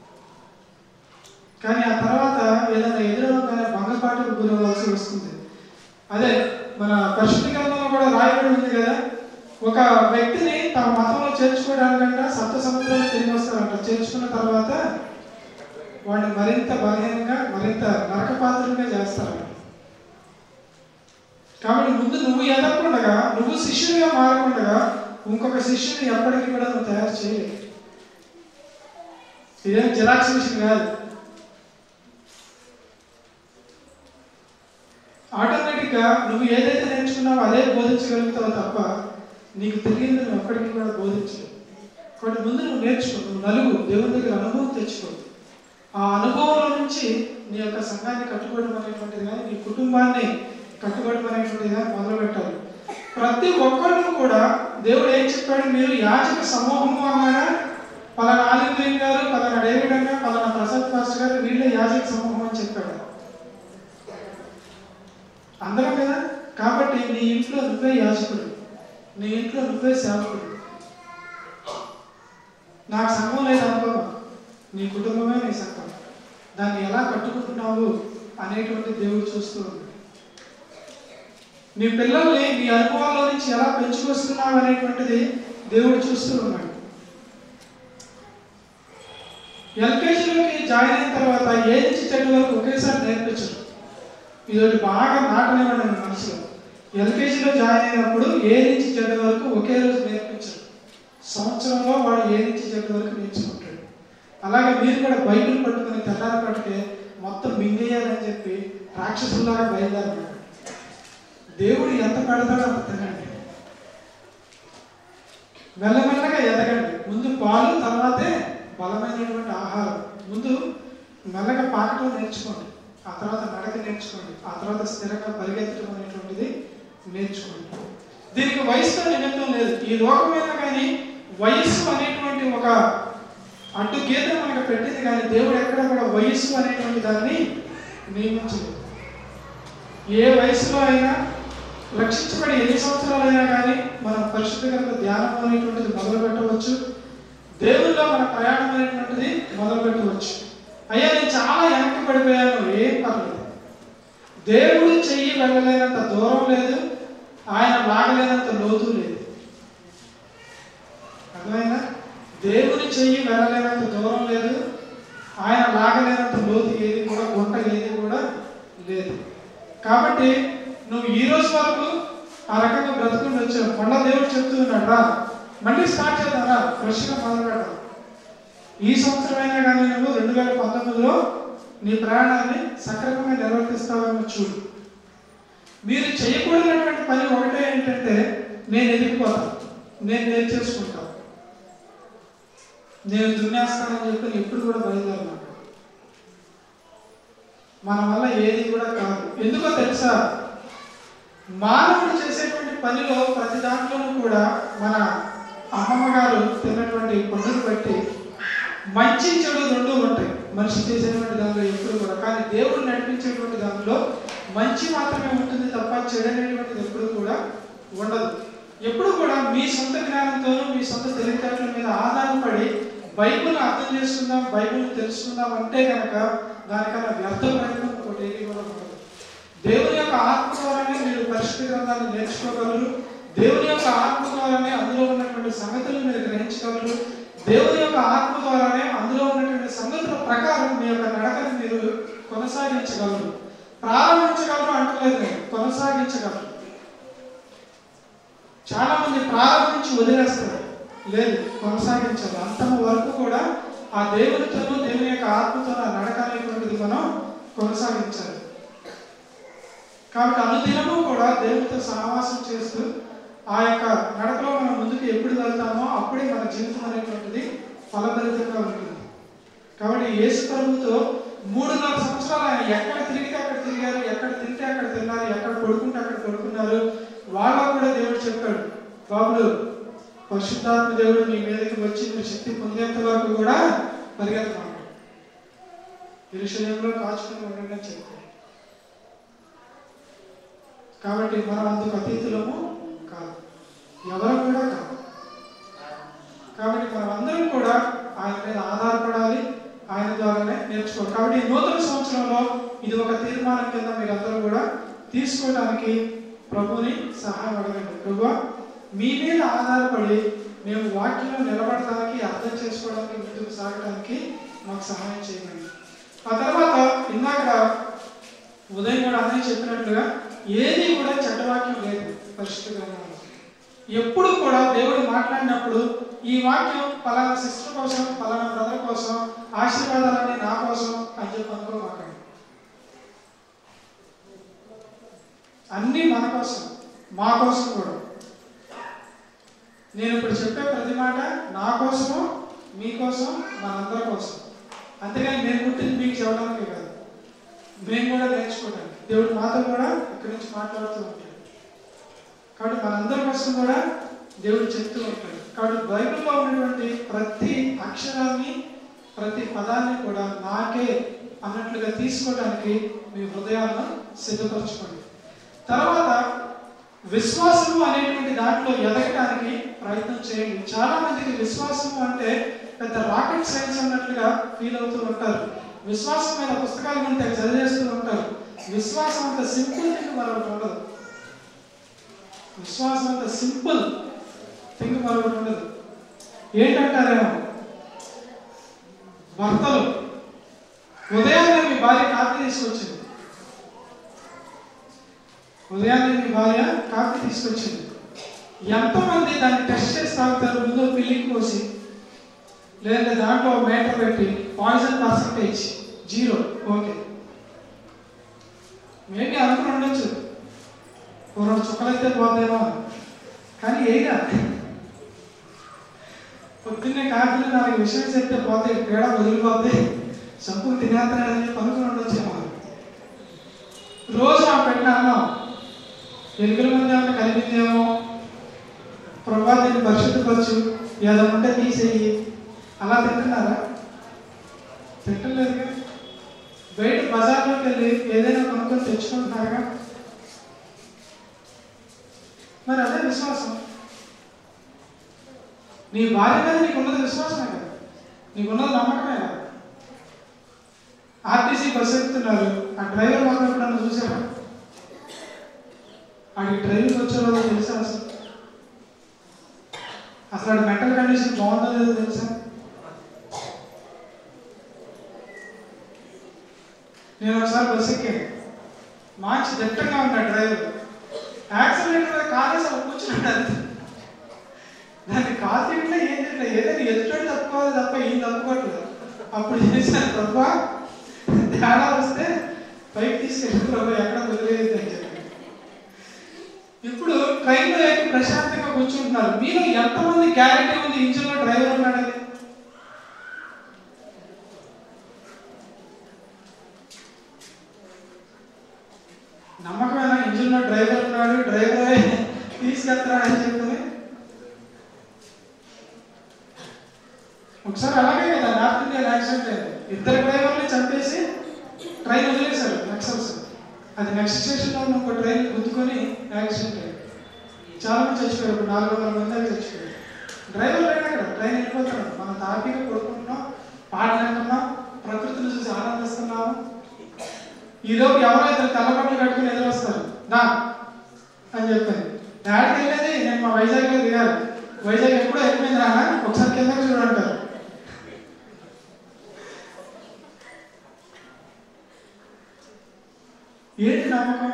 కానీ ఆ తర్వాత ఏదైనా ఎదురవగానే భంగపాటుకు గురవలసి వస్తుంది అదే మన పరిశుద్ధ గ్రంథంలో కూడా రాయబడి ఉంది కదా ఒక వ్యక్తిని తమ మతంలో చేర్చుకోవడానికంట సప్త సముద్రాలు తిరిగి వస్తారంట చేర్చుకున్న తర్వాత వాడిని మరింత బలహీనంగా మరింత నరకపాత్రులుగా చేస్తారు కాబట్టి ముందు నువ్వు ఎదగకుండగా నువ్వు శిష్యుడిగా మారకుండగా ఇంకొక శిష్యుని ఎప్పటికీ కూడా నువ్వు తయారు చేయలేవు ఇదేం జిరాక్స్ మిషన్ కాదు ఆటోమేటిక్ గా నువ్వు ఏదైతే నేర్చుకున్నావో అదే బోధించగలుగుతావు తప్ప నీకు తెలియదు నువ్వు ఎప్పటికీ కూడా బోధించలేవు కాబట్టి ముందు నువ్వు నేర్చుకో నువ్వు నలుగు దేవుని దగ్గర అనుభవం తెచ్చుకో ఆ అనుభవంలో నుంచి నీ యొక్క సంఘాన్ని కట్టుకోవడం అనేటువంటిది కానీ నీ కుటుంబాన్ని కట్టుకోవడం అనేటువంటిది కానీ మొదలు పెట్టాలి ప్రతి ఒక్కరిని కూడా దేవుడు ఏం చెప్పాడు మీరు యాచక సమూహము అన్నాడా పలానా ఆలింగ్రీన్ గారు పలానా డేవిడ్ అన్న పలానా ప్రసాద్ పాస్టర్ గారు వీళ్ళే యాజక సమూహం అని చెప్పాడు అందరం కదా కాబట్టి నీ ఇంట్లో నువ్వే యాజకుడు నీ ఇంట్లో నువ్వే సేవకుడు నాకు సంఘం లేదు అనుకోమా నీ కుటుంబమే నీ సంఘం దాన్ని ఎలా కట్టుకుంటున్నావు అనేటువంటి దేవుడు చూస్తూ ఉన్నాడు నీ పిల్లల్ని నీ అనుభవాల్లో నుంచి ఎలా పెంచుకొస్తున్నావు అనేటువంటిది దేవుడు చూస్తూ ఉన్నాడు ఎల్కేజీలోకి జాయిన్ అయిన తర్వాత ఏ నుంచి చెడు వరకు ఒకేసారి నేర్పించరు ఇది బాగా నాటనివ్వండి మీ మనసులో ఎల్కేజీలో జాయిన్ అయినప్పుడు ఏ నుంచి చెడు వరకు ఒకే రోజు నేర్పించరు సంవత్సరంలో వాడు ఏ నుంచి చెడు వరకు నేర్చుకుంటాడు అలాగే మీరు కూడా బైబిల్ పట్టుకుని తెల్లారి పట్టుకే మొత్తం మింగేయాలని చెప్పి రాక్షసులాగా బయలుదేరన్నాడు దేవుడు ఎంత పెడతాడో అంత తినండి మెల్లమెల్లగా ఎదగండి ముందు పాలు తర్వాతే బలమైనటువంటి ఆహారం ముందు మెల్లగా పాకటం నేర్చుకోండి ఆ తర్వాత నడక నేర్చుకోండి ఆ తర్వాత స్థిరంగా పరిగెత్తడం అనేటువంటిది నేర్చుకోండి దీనికి వయసుతో నిమిత్తం లేదు ఈ లోకమైన కానీ వయస్సు అనేటువంటి ఒక అడ్డు గీతను మనకు పెట్టింది కానీ దేవుడు ఎక్కడ కూడా వయస్సు అనేటువంటి దాన్ని నియమించలేదు ఏ వయసులో అయినా రక్షించబడి ఎన్ని సంవత్సరాలైనా కానీ మనం పరిశుద్ధ గ్రంథ ధ్యానం అనేటువంటిది మొదలు పెట్టవచ్చు దేవుల్లో మన ప్రయాణం అనేటువంటిది మొదలు పెట్టవచ్చు అయ్యా నేను చాలా వెనక్కి పడిపోయాను ఏం పర్లేదు దేవుడు చెయ్యి వెళ్ళలేనంత దూరం లేదు ఆయన లాగలేనంత లోతు లేదు అర్థమైందా దేవుని చెయ్యి వెళ్ళలేనంత దూరం లేదు ఆయన లాగలేనంత లోతు ఏది కూడా గుంట ఏది కూడా లేదు కాబట్టి నువ్వు ఈ రోజు వరకు ఆ రకంగా బ్రతుకుని వచ్చావు మొన్న దేవుడు చెప్తూ ఉన్నాడు రా మళ్ళీ స్టార్ట్ చేద్దాం రా ఫ్రెష్గా మొదలు పెడదాం ఈ సంవత్సరమైనా కానీ నువ్వు రెండు వేల పంతొమ్మిదిలో నీ ప్రయాణాన్ని సక్రమంగా నిర్వర్తిస్తావేమో చూడు మీరు చేయకూడనటువంటి పని ఒకటే ఏంటంటే నేను ఎదిగిపోతాను నేను నేర్చేసుకుంటాను నేను దున్నేస్తానని చెప్పి ఎప్పుడు కూడా బయలుదేరను మన వల్ల ఏది కూడా కాదు ఎందుకో తెలుసా మానవుడు చేసేటువంటి పనిలో ప్రతి దాంట్లోనూ కూడా మన అమ్మమ్మ గారు తిన్నటువంటి పండుగ బట్టి మంచి చెడు రెండు ఉంటాయి మనిషి చేసేటువంటి దానిలో ఎప్పుడు కూడా కానీ దేవుడు నడిపించేటువంటి దానిలో మంచి మాత్రమే ఉంటుంది తప్ప చెడు అనేటువంటిది ఎప్పుడు కూడా ఉండదు ఎప్పుడు కూడా మీ సొంత జ్ఞానంతోనూ మీ సొంత తెలివితేటల మీద ఆధారపడి బైబిల్ అర్థం చేసుకుందాం బైబిల్ తెలుసుకుందాం అంటే కనుక దానికన్నా వ్యర్థ ప్రయత్నం ఒకటి ఏది కూడా ఉండదు దేవుని యొక్క ఆత్మ ద్వారానే మీరు పరిశుద్ధ గ్రంథాన్ని నేర్చుకోగలరు దేవుని యొక్క ఆత్మ ద్వారానే అందులో ఉన్నటువంటి సంగతులు మీరు గ్రహించగలరు దేవుని యొక్క ఆత్మ ద్వారానే అందులో ఉన్నటువంటి సంగతుల ప్రకారం మీ యొక్క నడకని మీరు కొనసాగించగలరు ప్రారంభించగలరు అంటలేదు నేను కొనసాగించగలరు చాలా మంది ప్రారంభించి వదిలేస్తారు లేదు కొనసాగించాలి అంతమ వరకు కూడా ఆ దేవునితోనూ దేవుని యొక్క ఆత్మతో ఆ నడక అనేటువంటిది మనం కొనసాగించాలి కాబట్టి అనుదినము కూడా దేవునితో సహవాసం చేస్తూ ఆ యొక్క నడకలో మనం ముందుకు ఎప్పుడు వెళ్తామో అప్పుడే మన జీవితం అనేటువంటిది ఫలభరితంగా ఉంటుంది కాబట్టి యేసు ప్రభుతో మూడున్నర సంవత్సరాలు ఆయన ఎక్కడ తిరిగితే అక్కడ తిరిగారు ఎక్కడ తింటే అక్కడ తిన్నారు ఎక్కడ పడుకుంటే అక్కడ పడుకున్నారు వాళ్ళకు కూడా దేవుడు చెప్పాడు బాబులు పరిశుద్ధాత్మ దేవుడు మీ మీదకి వచ్చి మీరు శక్తి పొందేంత వరకు కూడా పరిగెత్తమన్నాడు ఇరుషయంలో కాచుకుని ఉండండి అని చెప్పాడు కాబట్టి మనం అందుకు అతీతులము కాదు ఎవరు కూడా కాదు కాబట్టి మనం అందరం కూడా ఆయన మీద ఆధారపడాలి ఆయన ద్వారానే నేర్చుకోవాలి కాబట్టి ఈ నూతన సంవత్సరంలో ఇది ఒక తీర్మానం కింద మీరందరూ కూడా తీసుకోవడానికి ప్రభుని సహాయం అడగండి ప్రభు మీ మీద ఆధారపడి మేము వాక్యంలో నిలబడటానికి అర్థం చేసుకోవడానికి ముందుకు సాగడానికి మాకు సహాయం చేయండి ఆ తర్వాత ఇందాక ఉదయం కూడా అన్నయ్య చెప్పినట్లుగా ఏది కూడా చెడ్డవాక్యం లేదు పరిశుద్ధ గ్రంథంలో ఎప్పుడు కూడా దేవుడు మాట్లాడినప్పుడు ఈ వాక్యం పలానా సిస్టర్ కోసం పలానా బ్రదర్ కోసం ఆశీర్వాదాలన్నీ నా కోసం అని చెప్పి అనుకోమాకండి అన్నీ మన కోసం మా కోసం కూడా నేను ఇప్పుడు చెప్పే ప్రతి మాట నా కోసము మీకోసం మనందరి కోసం అంతేగాని నేను పుట్టింది మీకు చెప్పడానికి కాదు మేము కూడా నేర్చుకోవడానికి దేవుడు మాతో కూడా ఇక్కడి నుంచి మాట్లాడుతూ ఉంటాడు కాబట్టి మనందరి కోసం కూడా దేవుడు చెప్తూ ఉంటాడు కాబట్టి బైబిల్లో ఉన్నటువంటి ప్రతి అక్షరాన్ని ప్రతి పదాన్ని కూడా నాకే అన్నట్లుగా తీసుకోవడానికి మీ హృదయాలను సిద్ధపరచుకోండి తర్వాత విశ్వాసము అనేటువంటి దాంట్లో ఎదగటానికి ప్రయత్నం చేయండి చాలా మందికి విశ్వాసము అంటే పెద్ద రాకెట్ సైన్స్ అన్నట్లుగా ఫీల్ అవుతూ ఉంటారు విశ్వాసం మీద పుస్తకాలు ఉంటే చదివేస్తూ ఉంటారు విశ్వాసం అంత సింపుల్ థింగ్ మరొకటి ఉండదు విశ్వాసం అంత సింపుల్ థింగ్ మరొకటి ఉండదు ఏంటంటారేమో భర్తలు ఉదయాన్నే మీ భార్య కాఫీ తీసుకొచ్చింది ఉదయాన్నే మీ భార్య కాఫీ తీసుకొచ్చింది ఎంతమంది దాన్ని టెస్ట్ చేసి తాగుతారు ముందు పిల్లికి పోసి లేదంటే దాంట్లో మేటర్ పెట్టి poison percentage zero okay maybe అనుకుని ఉండొచ్చు ఓ రెండు చుక్కలైతే పోతాయేమో అని. కానీ ఏగా పొద్దున్నే కాఫీలో నాకు విషయం చెప్తే పోతే పేడ వదిలిపోతే సంపులు తినేస్తానని చెప్పి అనుకుని ఉండొచ్చేమో రోజు ఆ పెట్టిన అన్నం ఎలుకల మంది ఏమైనా కలిపిందేమో ప్రభా దీన్ని పరిశుద్ధపరచు ఏదో ఉంటే తీసేయి అలా తింటున్నారా తింటలేదుగా బయట బజార్లోకి వెళ్ళి ఏదైనా కొనుక్కొని తెచ్చుకుంటున్నారుగా మరి అదే విశ్వాసం నీ భార్య మీద నీకున్నది విశ్వాసమే కదా నీకున్నది నమ్మకమే కదా ఆర్టీసీ బస్సు ఎక్కుతున్నారు ఆ డ్రైవర్ మాత్రం ఎప్పుడన్నా చూసారా ఆడికి డ్రైవింగ్ వచ్చారో తెలుసా అసలు అసలు ఆడి మెంటల్ కండిషన్ బాగుందో లేదో తెలుసా నేను ఒకసారి బస్సు ఎక్కాను మంచి దిట్టంగా ఉన్నాడు డ్రైవర్ యాక్సిడెంట్ మీద కారు అసలు కూర్చున్నాడు అంతే దాన్ని కారు తిట్లే ఏం తిట్లే ఏదైనా ఎదుటి తప్పుకోవాలి తప్ప ఏం తప్పుకోవట్లేదు అప్పుడు చేశాను ప్రభా తేడా వస్తే పైకి తీసుకెళ్ళి ప్రభా ఎక్కడ వదిలేదు అని చెప్పి ఇప్పుడు ట్రైన్లో ఎక్కి ప్రశాంతంగా కూర్చుంటున్నారు మీలో ఎంతమంది గ్యారెంటీ ఉంది ఇంజిన్లో డ్రైవర్ ఉన్నాడని నమ్మకమైన ఇంజిన్లో డ్రైవర్ ఉన్నాడు డ్రైవరే తీసుకెళ్తాడు అని చెప్పి ఒకసారి అలాగే కదా నార్త్ ఇండియా యాక్సిడెంట్ అయింది ఇద్దరు డ్రైవర్ని చంపేసి ట్రైన్ వదిలేశారు నక్సల్స్ అది నెక్స్ట్ స్టేషన్లో ఉన్న ఒక ట్రైన్ గుద్దుకొని యాక్సిడెంట్ అయింది చాలా మంది చచ్చిపోయారు ఒక నాలుగు వందల మంది దాకా చచ్చిపోయారు డ్రైవర్ లేడు అక్కడ ట్రైన్ వెళ్ళిపోతున్నాడు మనం తాపీగా కొడుకుంటున్నాం పాట వింటున్నాం ప్రకృతిని చూసి ఆనందిస్తున్నాము ఈలోపు ఎవరో ఇద్దరు తెల్లబట్టలు కట్టుకుని ఎదురొస్తారు నా అని చెప్పాను డాడీకి వెళ్ళేది నేను మా వైజాగ్లో దిగాలి వైజాగ్ ఎప్పుడో ఎక్కువైంది రానా ఒకసారి కిందకి చూడంటారు ఏంటి నమ్మకం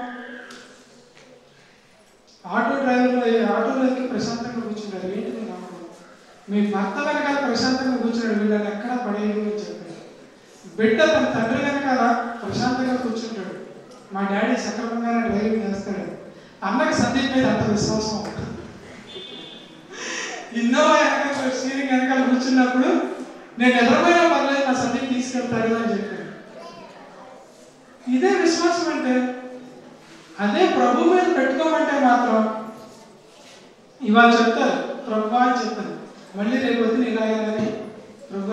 ఆటో డ్రైవర్లు ఆటోలో ఎక్కి ప్రశాంతంగా కూర్చుంటారు ఏంటి మీ నమ్మకం మీ భర్త వెనకాల ప్రశాంతంగా కూర్చున్నాడు వీళ్ళని ఎక్కడా పడేయదు అని చెప్పారు బిడ్డ తన తండ్రి వెనకాల ప్రశాంతంగా కూర్చుంటాడు మా డాడీ సక్రమంగానే డ్రైవింగ్ చేస్తాడు అన్నకి సందీప్ మీద అంత విశ్వాసం ఇన్నోవా వెనకాల స్టీరింగ్ వెనకాల కూర్చున్నప్పుడు నేను ఎదురుపోయినా పర్లేదు నా సందీప్ తీసుకెళ్తాడు అని చెప్పాడు ఇదే విశ్వాసం అంటే అదే ప్రభు మీద పెట్టుకోమంటే మాత్రం ఇవాళ చెప్తారు ప్రభు అని చెప్తాను మళ్ళీ రేపు వద్దు ఇలాగేనని ప్రభు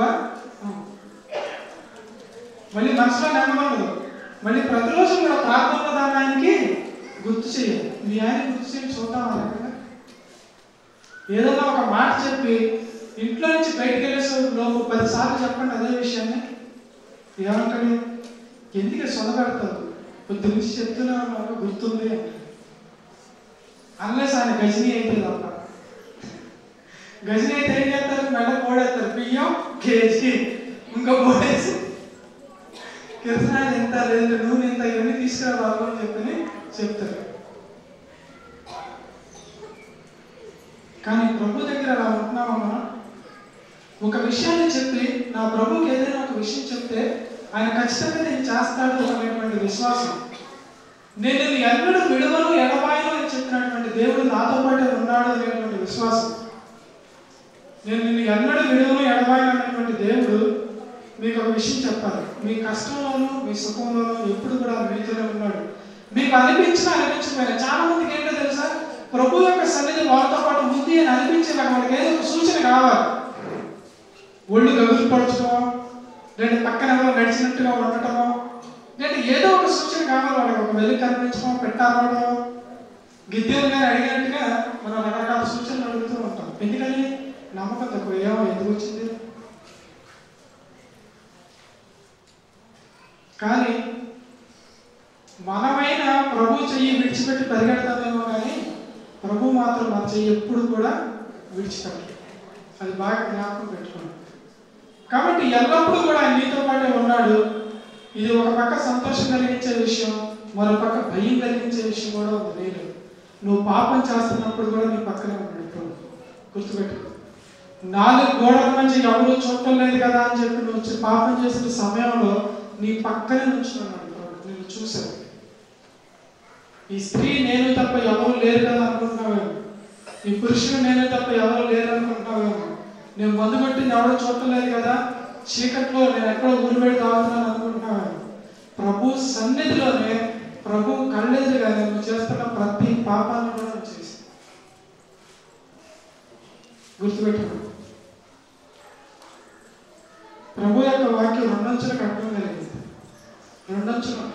మళ్ళీ మనసులో నెమ్మది మళ్ళీ ప్రతిరోజు కూడా ప్రార్థనలో దాన్ని ఆయనకి గుర్తు చేయాలి మీ ఆయన గుర్తు చేసి చూద్దాం అలాగే ఏదైనా ఒక మాట చెప్పి ఇంట్లో నుంచి బయటకు వెళ్ళేసే లోపు పదిసార్లు చెప్పండి అదే విషయాన్ని ఏమంటాడు ఎందుకు సొందగడతావు కొద్ది నుంచి చెప్తున్నా మాకు గుర్తుంది అంటే అన్లెస్ ఆయన గజనీ అయితే తప్ప గజనీ అయితే ఏం చేస్తారు మెడ పోడేస్తారు బియ్యం కేజీ ఇంకా పోడేసి కిరసనాలు ఎంత లేదు నూనె ఎంత ఇవన్నీ తీసుకురా బాబు అని చెప్పని చెప్తారు కానీ ప్రభు దగ్గర అలా ఉంటున్నామా మనం ఒక విషయాన్ని చెప్పి నా ప్రభుకి ఏదైనా ఒక విషయం చెప్తే ఆయన ఖచ్చితంగా నేను చేస్తాడు అనేటువంటి విశ్వాసం నేను ఇది ఎన్నడూ విడవను ఎడబాయను అని చెప్పినటువంటి దేవుడు నాతో పాటే ఉన్నాడు అనేటువంటి విశ్వాసం నేను నిన్ను ఎన్నడూ విడవను ఎడబాయను అనేటువంటి దేవుడు మీకు ఒక విషయం చెప్పాలి మీ కష్టంలోనూ మీ సుఖంలోనూ ఎప్పుడు కూడా మీతోనే ఉన్నాడు మీకు అనిపించిన అనిపించకపోయినా చాలా మందికి ఏంటో తెలుసా ప్రభు యొక్క సన్నిధి వాళ్ళతో పాటు ఉంది అని అనిపించిన వాళ్ళకి ఏదో ఒక సూచన కావాలి ఒళ్ళు గగులు పరచడమో లేదా పక్కన ఎవరో నడిచినట్టుగా ఉండటమో లేదా ఏదో ఒక సూచన కావాలి వాళ్ళకి ఒక వెలుగు కనిపించడం పెట్టాలనో గిద్దెలు గారు అడిగినట్టుగా మనం రకరకాల సూచనలు అడుగుతూ ఉంటాం ఎందుకని నమ్మకం తక్కువ ఏమో ఎందుకు వచ్చింది కానీ మనమైన ప్రభు చెయ్యి విడిచిపెట్టి పరిగెడతామేమో కానీ ప్రభు మాత్రం మన చెయ్యి ఎప్పుడు కూడా విడిచిపెట్టడు అది బాగా జ్ఞాపకం పెట్టుకోండి కాబట్టి ఎల్లప్పుడూ కూడా ఆయన నీతో పాటే ఉన్నాడు ఇది ఒక పక్క సంతోషం కలిగించే విషయం మరో పక్క భయం కలిగించే విషయం కూడా ఉంది నేను నువ్వు పాపం చేస్తున్నప్పుడు కూడా నీ పక్కనే ఉన్నాడు ప్రభు గుర్తుపెట్టుకో నాలుగు గోడల నుంచి ఎవరు చూడటం లేదు కదా అని చెప్పి నువ్వు వచ్చి పాపం చేసిన సమయంలో నీ పక్కనే నుంచున్నాడు ప్రభు నేను చూశాను ఈ స్త్రీ నేను తప్ప ఎవరు లేరు కదా అనుకుంటున్నావేమో ఈ పురుషుడు నేను తప్ప ఎవరు లేరు అనుకుంటున్నావేమో నేను మందు కొట్టింది ఎవడో చూడటం లేదు కదా చీకట్లో నేను ఎక్కడో ఊరు పెట్టి తాగుతున్నాను అనుకుంటున్నావేమో ప్రభు సన్నిధిలోనే ప్రభు కళ్ళెదురుగా నేను చేస్తున్న ప్రతి పాపాన్ని కూడా నేను చేసి గుర్తుపెట్టుకో ప్రభు యొక్క వాక్యం రెండంచుల కట్టడం కలిగింది రెండంచులు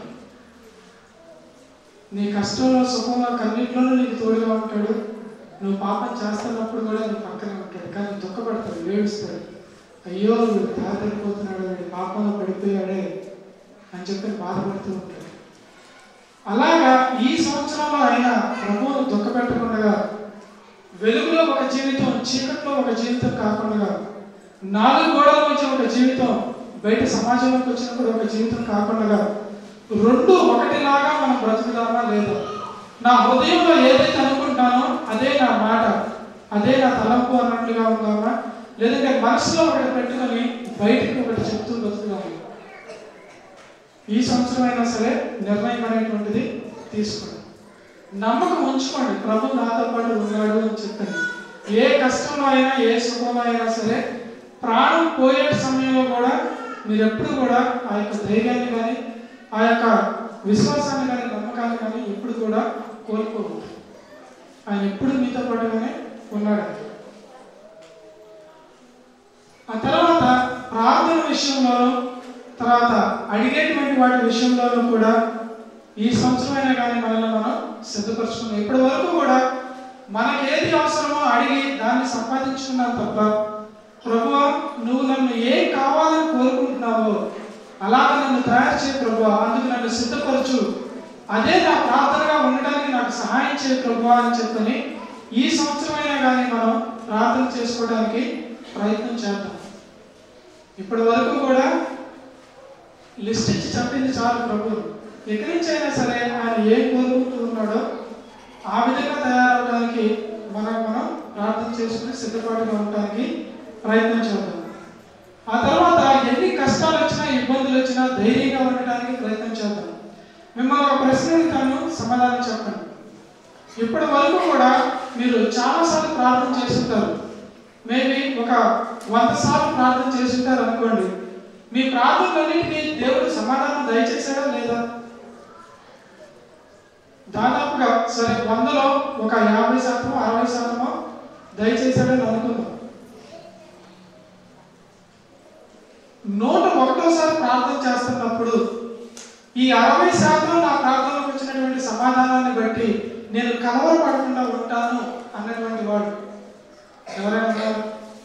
నీ కష్టంలో సుఖంలో కన్నింటిలోనూ నీకు తోడుగా ఉంటాడు నువ్వు పాపం చేస్తున్నప్పుడు కూడా నీ పక్కనే ఉంటాడు కానీ దుఃఖపడతాడు ఏడుస్తాడు అయ్యో వీడు తాగిపోతున్నాడు వీడు పాపంలో పడిపోయాడే అని చెప్పి బాధపడుతూ ఉంటాడు అలాగా ఈ సంవత్సరంలో అయినా ప్రభువును దుఃఖపెట్టకుండా వెలుగులో ఒక జీవితం చీకట్లో ఒక జీవితం కాకుండా నాలుగు గోడల మధ్య ఒక జీవితం బయట సమాజంలోకి వచ్చినప్పుడు ఒక జీవితం కాకుండా రెండు ఒకటిలాగా మనం బ్రతుకుదామా లేదా నా హృదయంలో ఏదైతే అనుకుంటానో అదే నా మాట అదే నా తలంపు అన్నట్లుగా ఉందామా లేదంటే మనసులో ఒకటి పెట్టుకొని బయటికి ఒకటి చెప్తూ బ్రతుకుదామా ఈ సంవత్సరం అయినా సరే నిర్ణయం అనేటువంటిది తీసుకోండి నమ్మకం ఉంచుకోండి ప్రభు నాతో పాటు ఉన్నాడు అని చెప్పండి ఏ కష్టంలో అయినా ఏ సుఖంలో అయినా సరే ప్రాణం పోయే సమయంలో కూడా మీరు ఎప్పుడు కూడా ఆ యొక్క ధైర్యాన్ని కానీ ఆ యొక్క విశ్వాసాన్ని కానీ నమ్మకాన్ని కానీ ఎప్పుడు కూడా కోల్పోవద్దు ఆయన ఎప్పుడు మీతో పాటుగానే ఉన్నాడు ఆ తర్వాత ప్రార్థన విషయంలోనూ తర్వాత అడిగేటువంటి వాటి విషయంలోనూ కూడా ఈ సంవత్సరమైనా కానీ మనల్ని మనం సిద్ధపరచుకున్నాం ఇప్పటి వరకు కూడా మనకి ఏది అవసరమో అడిగి దాన్ని సంపాదించుకున్నాం తప్ప ప్రభువా నువ్వు నన్ను ఏం కావాలని కోరుకుంటున్నావో అలాగ నన్ను తయారు చేయ ప్రభువా అందుకు నన్ను సిద్ధపరచు అదే నా ప్రార్థనగా ఉండడానికి నాకు సహాయం చేయ ప్రభువా అని చెప్పని ఈ సంవత్సరమైనా కానీ మనం ప్రార్థన చేసుకోవడానికి ప్రయత్నం చేద్దాం ఇప్పటి వరకు కూడా లిస్ట్ ఇచ్చి చెప్పింది చాలు ప్రభు ఎక్కడి నుంచి అయినా సరే ఆయన ఏం కోరుకుంటూ ఉన్నాడో ఆ విధంగా తయారవడానికి మనం మనం ప్రార్థన చేసుకుని సిద్ధపాటుగా ఉండడానికి ప్రయత్నం చేద్దాం ఆ తర్వాత ఎన్ని కష్టాలు వచ్చినా ఇబ్బందులు వచ్చినా ధైర్యంగా ఉండడానికి ప్రయత్నం చేద్దాం మిమ్మల్ని ఒక ప్రశ్న అడుగుతాను సమాధానం చెప్పండి ఇప్పటి వరకు కూడా మీరు చాలాసార్లు ప్రార్థన చేస్తుంటారు మేబీ ఒక వంద సార్లు ప్రార్థన చేస్తుంటారు అనుకోండి మీ ప్రార్థనలన్నింటినీ దేవుడు సమాధానం దయచేశాడా లేదా దాదాపుగా సరే వందలో ఒక యాభై శాతమో అరవై శాతమో దయచేశాడని అనుకుందాం నూట ఒకటోసారి ప్రార్థన చేస్తున్నప్పుడు ఈ అరవై శాతం నా ప్రార్థనకు వచ్చినటువంటి సమాధానాన్ని బట్టి నేను కలవరపడకుండా ఉంటాను అన్నటువంటి వాడు ఎవరైనా ఉన్నారు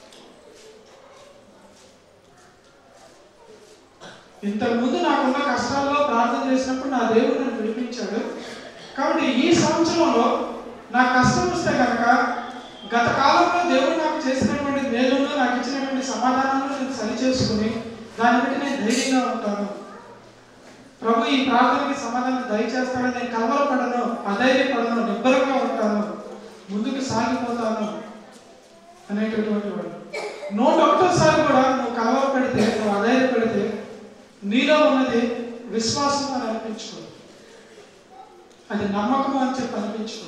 ఇంతకు ముందు నాకున్న కష్టాల్లో ప్రార్థన చేసినప్పుడు నా దేవుడు నన్ను విడిపించాడు కాబట్టి ఈ సంవత్సరంలో నా కష్టం వస్తే కనుక గత కాలంలో దేవుడు నాకు చేసినటువంటి మేలును నాకు ఇచ్చినటువంటి సమాధానాలను నేను సరి చేసుకుని దాన్ని బట్టి నేను ధైర్యంగా ఉంటాను ప్రభు ఈ ప్రార్థనకి సమాధానం దయచేస్తాడని నేను కలవరపడను అధైర్యపడను నిబ్బరంగా ఉంటాను ముందుకు సాగిపోతాను అనేటటువంటి వాడు నూట ఒకటోసారి కూడా నువ్వు కలవరపెడితే నువ్వు అధైర్యపెడితే నీలో ఉన్నది విశ్వాసం అని అనిపించుకో అది నమ్మకం అని చెప్పి అనిపించుకో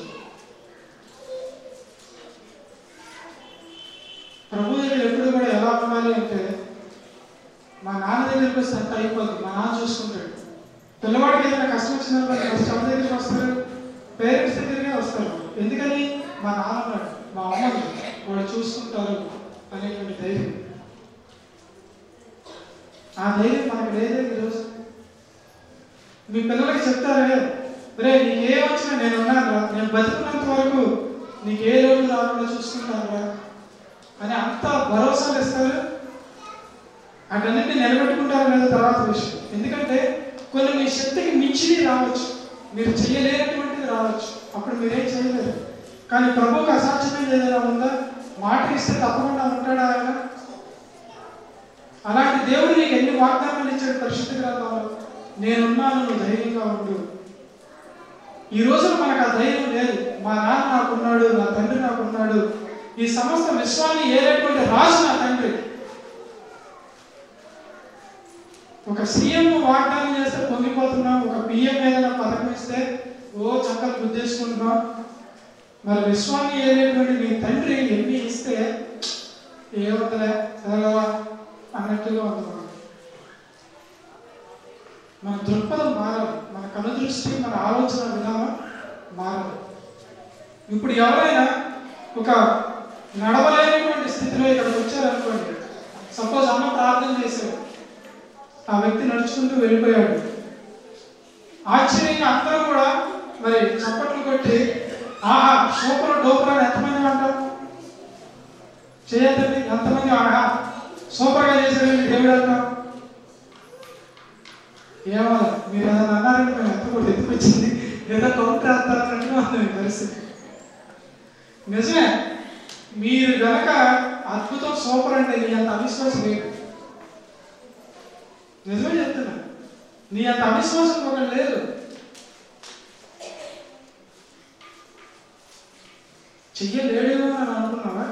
ప్రభు దగ్గర ఎప్పుడు కూడా ఎలా ఉండాలి అంటే మా నాన్న దగ్గరికి వస్తే అంత అయిపోద్ది మా నాన్న చూసుకుంటాడు పిల్లవాడికి ఏదైనా కష్టం వచ్చినప్పుడు ఫస్ట్ ఎవరి దగ్గరికి వస్తారు పేరెంట్స్ దగ్గరికే వస్తారు ఎందుకని మా నాన్న ఉన్నాడు మా అమ్మ ఉంది. వాళ్ళు చూసుకుంటారు అనేటువంటి ధైర్యం ఆ ధైర్యం మనకు లేదే ఈరోజు మీ పిల్లలకి చెప్తారే రే నీకు ఏ వచ్చినా నేను ఉన్నాను నేను బతుకున్నంత వరకు నీకు ఏ లోటు రాకుండా చూసుకుంటాను రా అని అంత భరోసాలు ఇస్తారు అటన్నిటిని నిలబెట్టుకుంటారు లేదా తర్వాత విషయం ఎందుకంటే కొన్ని మీ శక్తికి మించిది రావచ్చు మీరు చేయలేనటువంటిది రావచ్చు అప్పుడు మీరేం చేయలేరు కానీ ప్రభువుకి అసాధ్యమైనది ఏదైనా ఉందా మాట ఇస్తే తప్పకుండా ఉంటాడా ఆయన అలాంటి దేవుడు నీకు ఎన్ని వాగ్దానాలు ఇచ్చాడు పరిశుద్ధ గ్రంథంలో నేనున్నాను నువ్వు ధైర్యంగా ఉండు ఈ రోజున మనకు ఆ ధైర్యం లేదు మా నాన్న నాకున్నాడు నా తండ్రి నాకున్నాడు ఈ సమస్త విశ్వాన్ని ఏలేటువంటి రాజు నా తండ్రి ఒక సీఎం వాగ్దానం చేస్తే పొంగిపోతున్నాం ఒక పిఎం ఏదైనా పథకం ఇస్తే ఓ చక్కలు గుద్దేసుకుంటున్నాం మరి విశ్వాన్ని ఏలేటువంటి నీ తండ్రి ఎన్ని ఇస్తే ఏమవుతుందిలే చదవా అన్నట్టుగా ఉంది మనం. మన దృక్పథం మారాలి మన కనుదృష్టి మన ఆలోచన విధానం మారాలి ఇప్పుడు ఎవరైనా ఒక నడవలేనటువంటి స్థితిలో ఇక్కడికి వచ్చారనుకోండి సపోజ్ అమ్మ ప్రార్థన చేశాడు ఆ వ్యక్తి నడుచుకుంటూ వెళ్ళిపోయాడు ఆశ్చర్యంగా అందరూ కూడా మరి చప్పట్లు కొట్టి ఆహా సూపర్ డోపర్ అని ఎంతమంది అంటారు చేయద్దండి ఎంతమంది ఆహా సూపర్గా చేశాడండి దేవుడు అంటాం ఏమో మీరు ఏదైనా అన్నారంటే మేము ఎంత కూడా ఎత్తుకొచ్చింది ఏదో కౌంటర్ వేస్తారన్నట్టుగా ఉంది మీ పరిస్థితి నిజమే మీరు గనక అద్భుతం సూపర్ అంటే నీ అంత అవిశ్వాసం లేదు నిజమే చెప్తున్నా నీ అంత అవిశ్వాసం ఒకటి లేదు చెయ్యలేడేమో అని అనుకున్నావా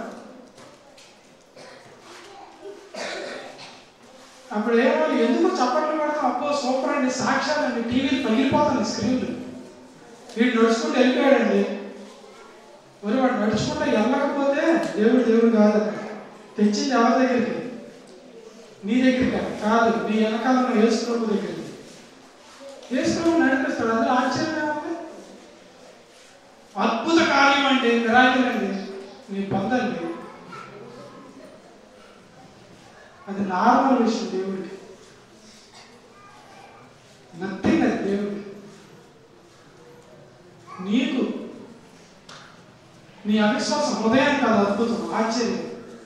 అప్పుడు ఏమో ఎందుకు చప్పట్లు పడతాం అబ్బో సూపర్ అండి సాక్షాత్ అండి టీవీలు పగిలిపోతుంది స్క్రీన్లు వీడు నడుచుకుంటూ వెళ్ళిపోయాడండి మరి వాడు నడుచుకుంటూ వెళ్ళకపోతే దేవుడు దేవుడు కాదు తెచ్చింది ఎవరి దగ్గరికి నీ దగ్గరికి కాదు నీ వెనకాల ఉన్న యేసుప్రభు దగ్గరికి యేసుప్రభు నడిపిస్తాడు అందులో ఆశ్చర్యం ఏముంది అద్భుత కార్యం అంటే మిరాకిల్ అండి నీ పొందండి అది నార్మల్ విషయం దేవుడికి నథింగ్ అది దేవుడికి నీకు నీ అవిశ్వాసం హృదయం కాదు అద్భుతం ఆశ్చర్యం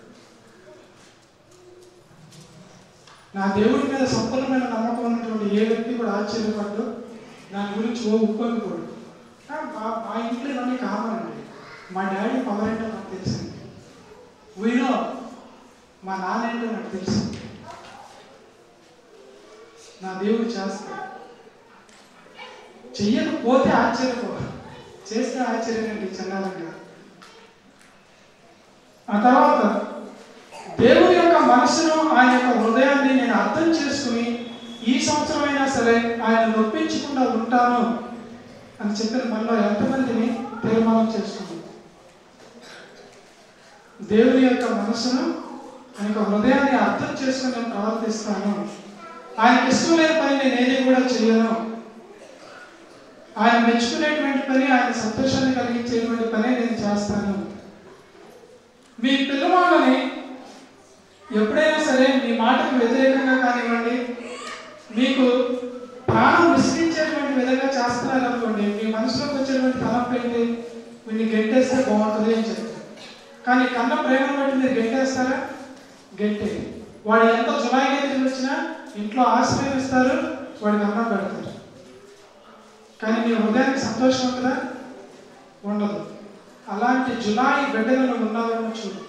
నా దేవుడి మీద సంపూర్ణమైన నమ్మకం ఉన్నటువంటి ఏ వ్యక్తి కూడా ఆశ్చర్యపడ్డు దాని గురించి ఓ ఉప్పొంగిపోడు ఆ, మా మా ఇంట్లో ఇవన్నీ కామన్ అండి మా డాడీ పవర్ ఏంటో నాకు తెలిసింది వీణో మా నాన్న ఏంటో నాకు తెలుసు నా దేవుడు చేస్తాడు చెయ్యకపోతే ఆశ్చర్యపో చేస్తే ఆశ్చర్యం అండి చండాలంగా ఆ తర్వాత దేవుని యొక్క మనసును ఆయన యొక్క హృదయాన్ని నేను అర్థం చేసుకుని ఈ సంవత్సరం అయినా సరే ఆయన నొప్పించకుండా ఉంటాను అని చెప్పిన మనలో ఎంతమందిని తీర్మానం చేసుకున్నాం దేవుని యొక్క మనసును ఆయన యొక్క హృదయాన్ని అర్థం చేసుకుని నేను ప్రవర్తిస్తాను ఆయనకి ఇష్టం లేని పని నేను ఏది కూడా చేయను ఆయన మెచ్చుకునేటువంటి పని ఆయన సంతోషాన్ని కలిగించేటువంటి పని నేను చేస్తాను మీ పిల్లవాళ్ళని ఎప్పుడైనా సరే మీ మాటకు వ్యతిరేకంగా కానివ్వండి మీకు ప్రాణం విసిరించేటువంటి విధంగా చేస్తున్నారు అనుకోండి మీ మనసులోకి వచ్చేటువంటి తలంపు ఏంటి వీడిని గెంటేస్తే బాగుంటుంది అని చెప్తారు కానీ కన్న ప్రేమను బట్టి మీరు గెంటేస్తారా గెంటే వాడు ఎంత జులాయి గెంటి వచ్చినా ఇంట్లో ఆశ్రయం ఇస్తారు వాడికి అన్నం పెడతారు కానీ మీ హృదయానికి సంతోషం ఉంటుందా ఉండదు అలాంటి జులాయి బిడ్డలను ఉన్నారని చూడు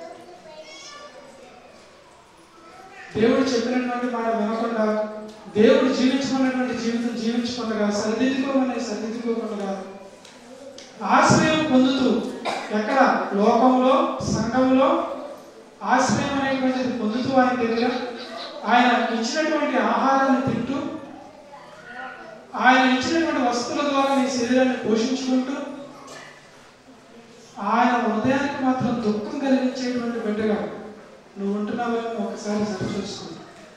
దేవుడు చెప్పినటువంటి మాట వినకుండా దేవుడు జీవించమన్నటువంటి జీవితం జీవించకుండా సరిదిద్దుకోమని సరిదిద్దుకోకుండా ఆశ్రయం పొందుతూ ఎక్కడ లోకంలో సంఘంలో ఆశ్రయం అనేటువంటిది పొందుతూ ఆయన దగ్గర ఆయన ఇచ్చినటువంటి ఆహారాన్ని తింటూ ఆయన ఇచ్చినటువంటి వస్తువుల ద్వారా నీ శరీరాన్ని పోషించుకుంటూ ఆయన హృదయానికి మాత్రం దుఃఖం కలిగించేటువంటి బిడ్డగా నువ్వు ఉంటున్నావేమో ఒకసారి సరి చూసుకో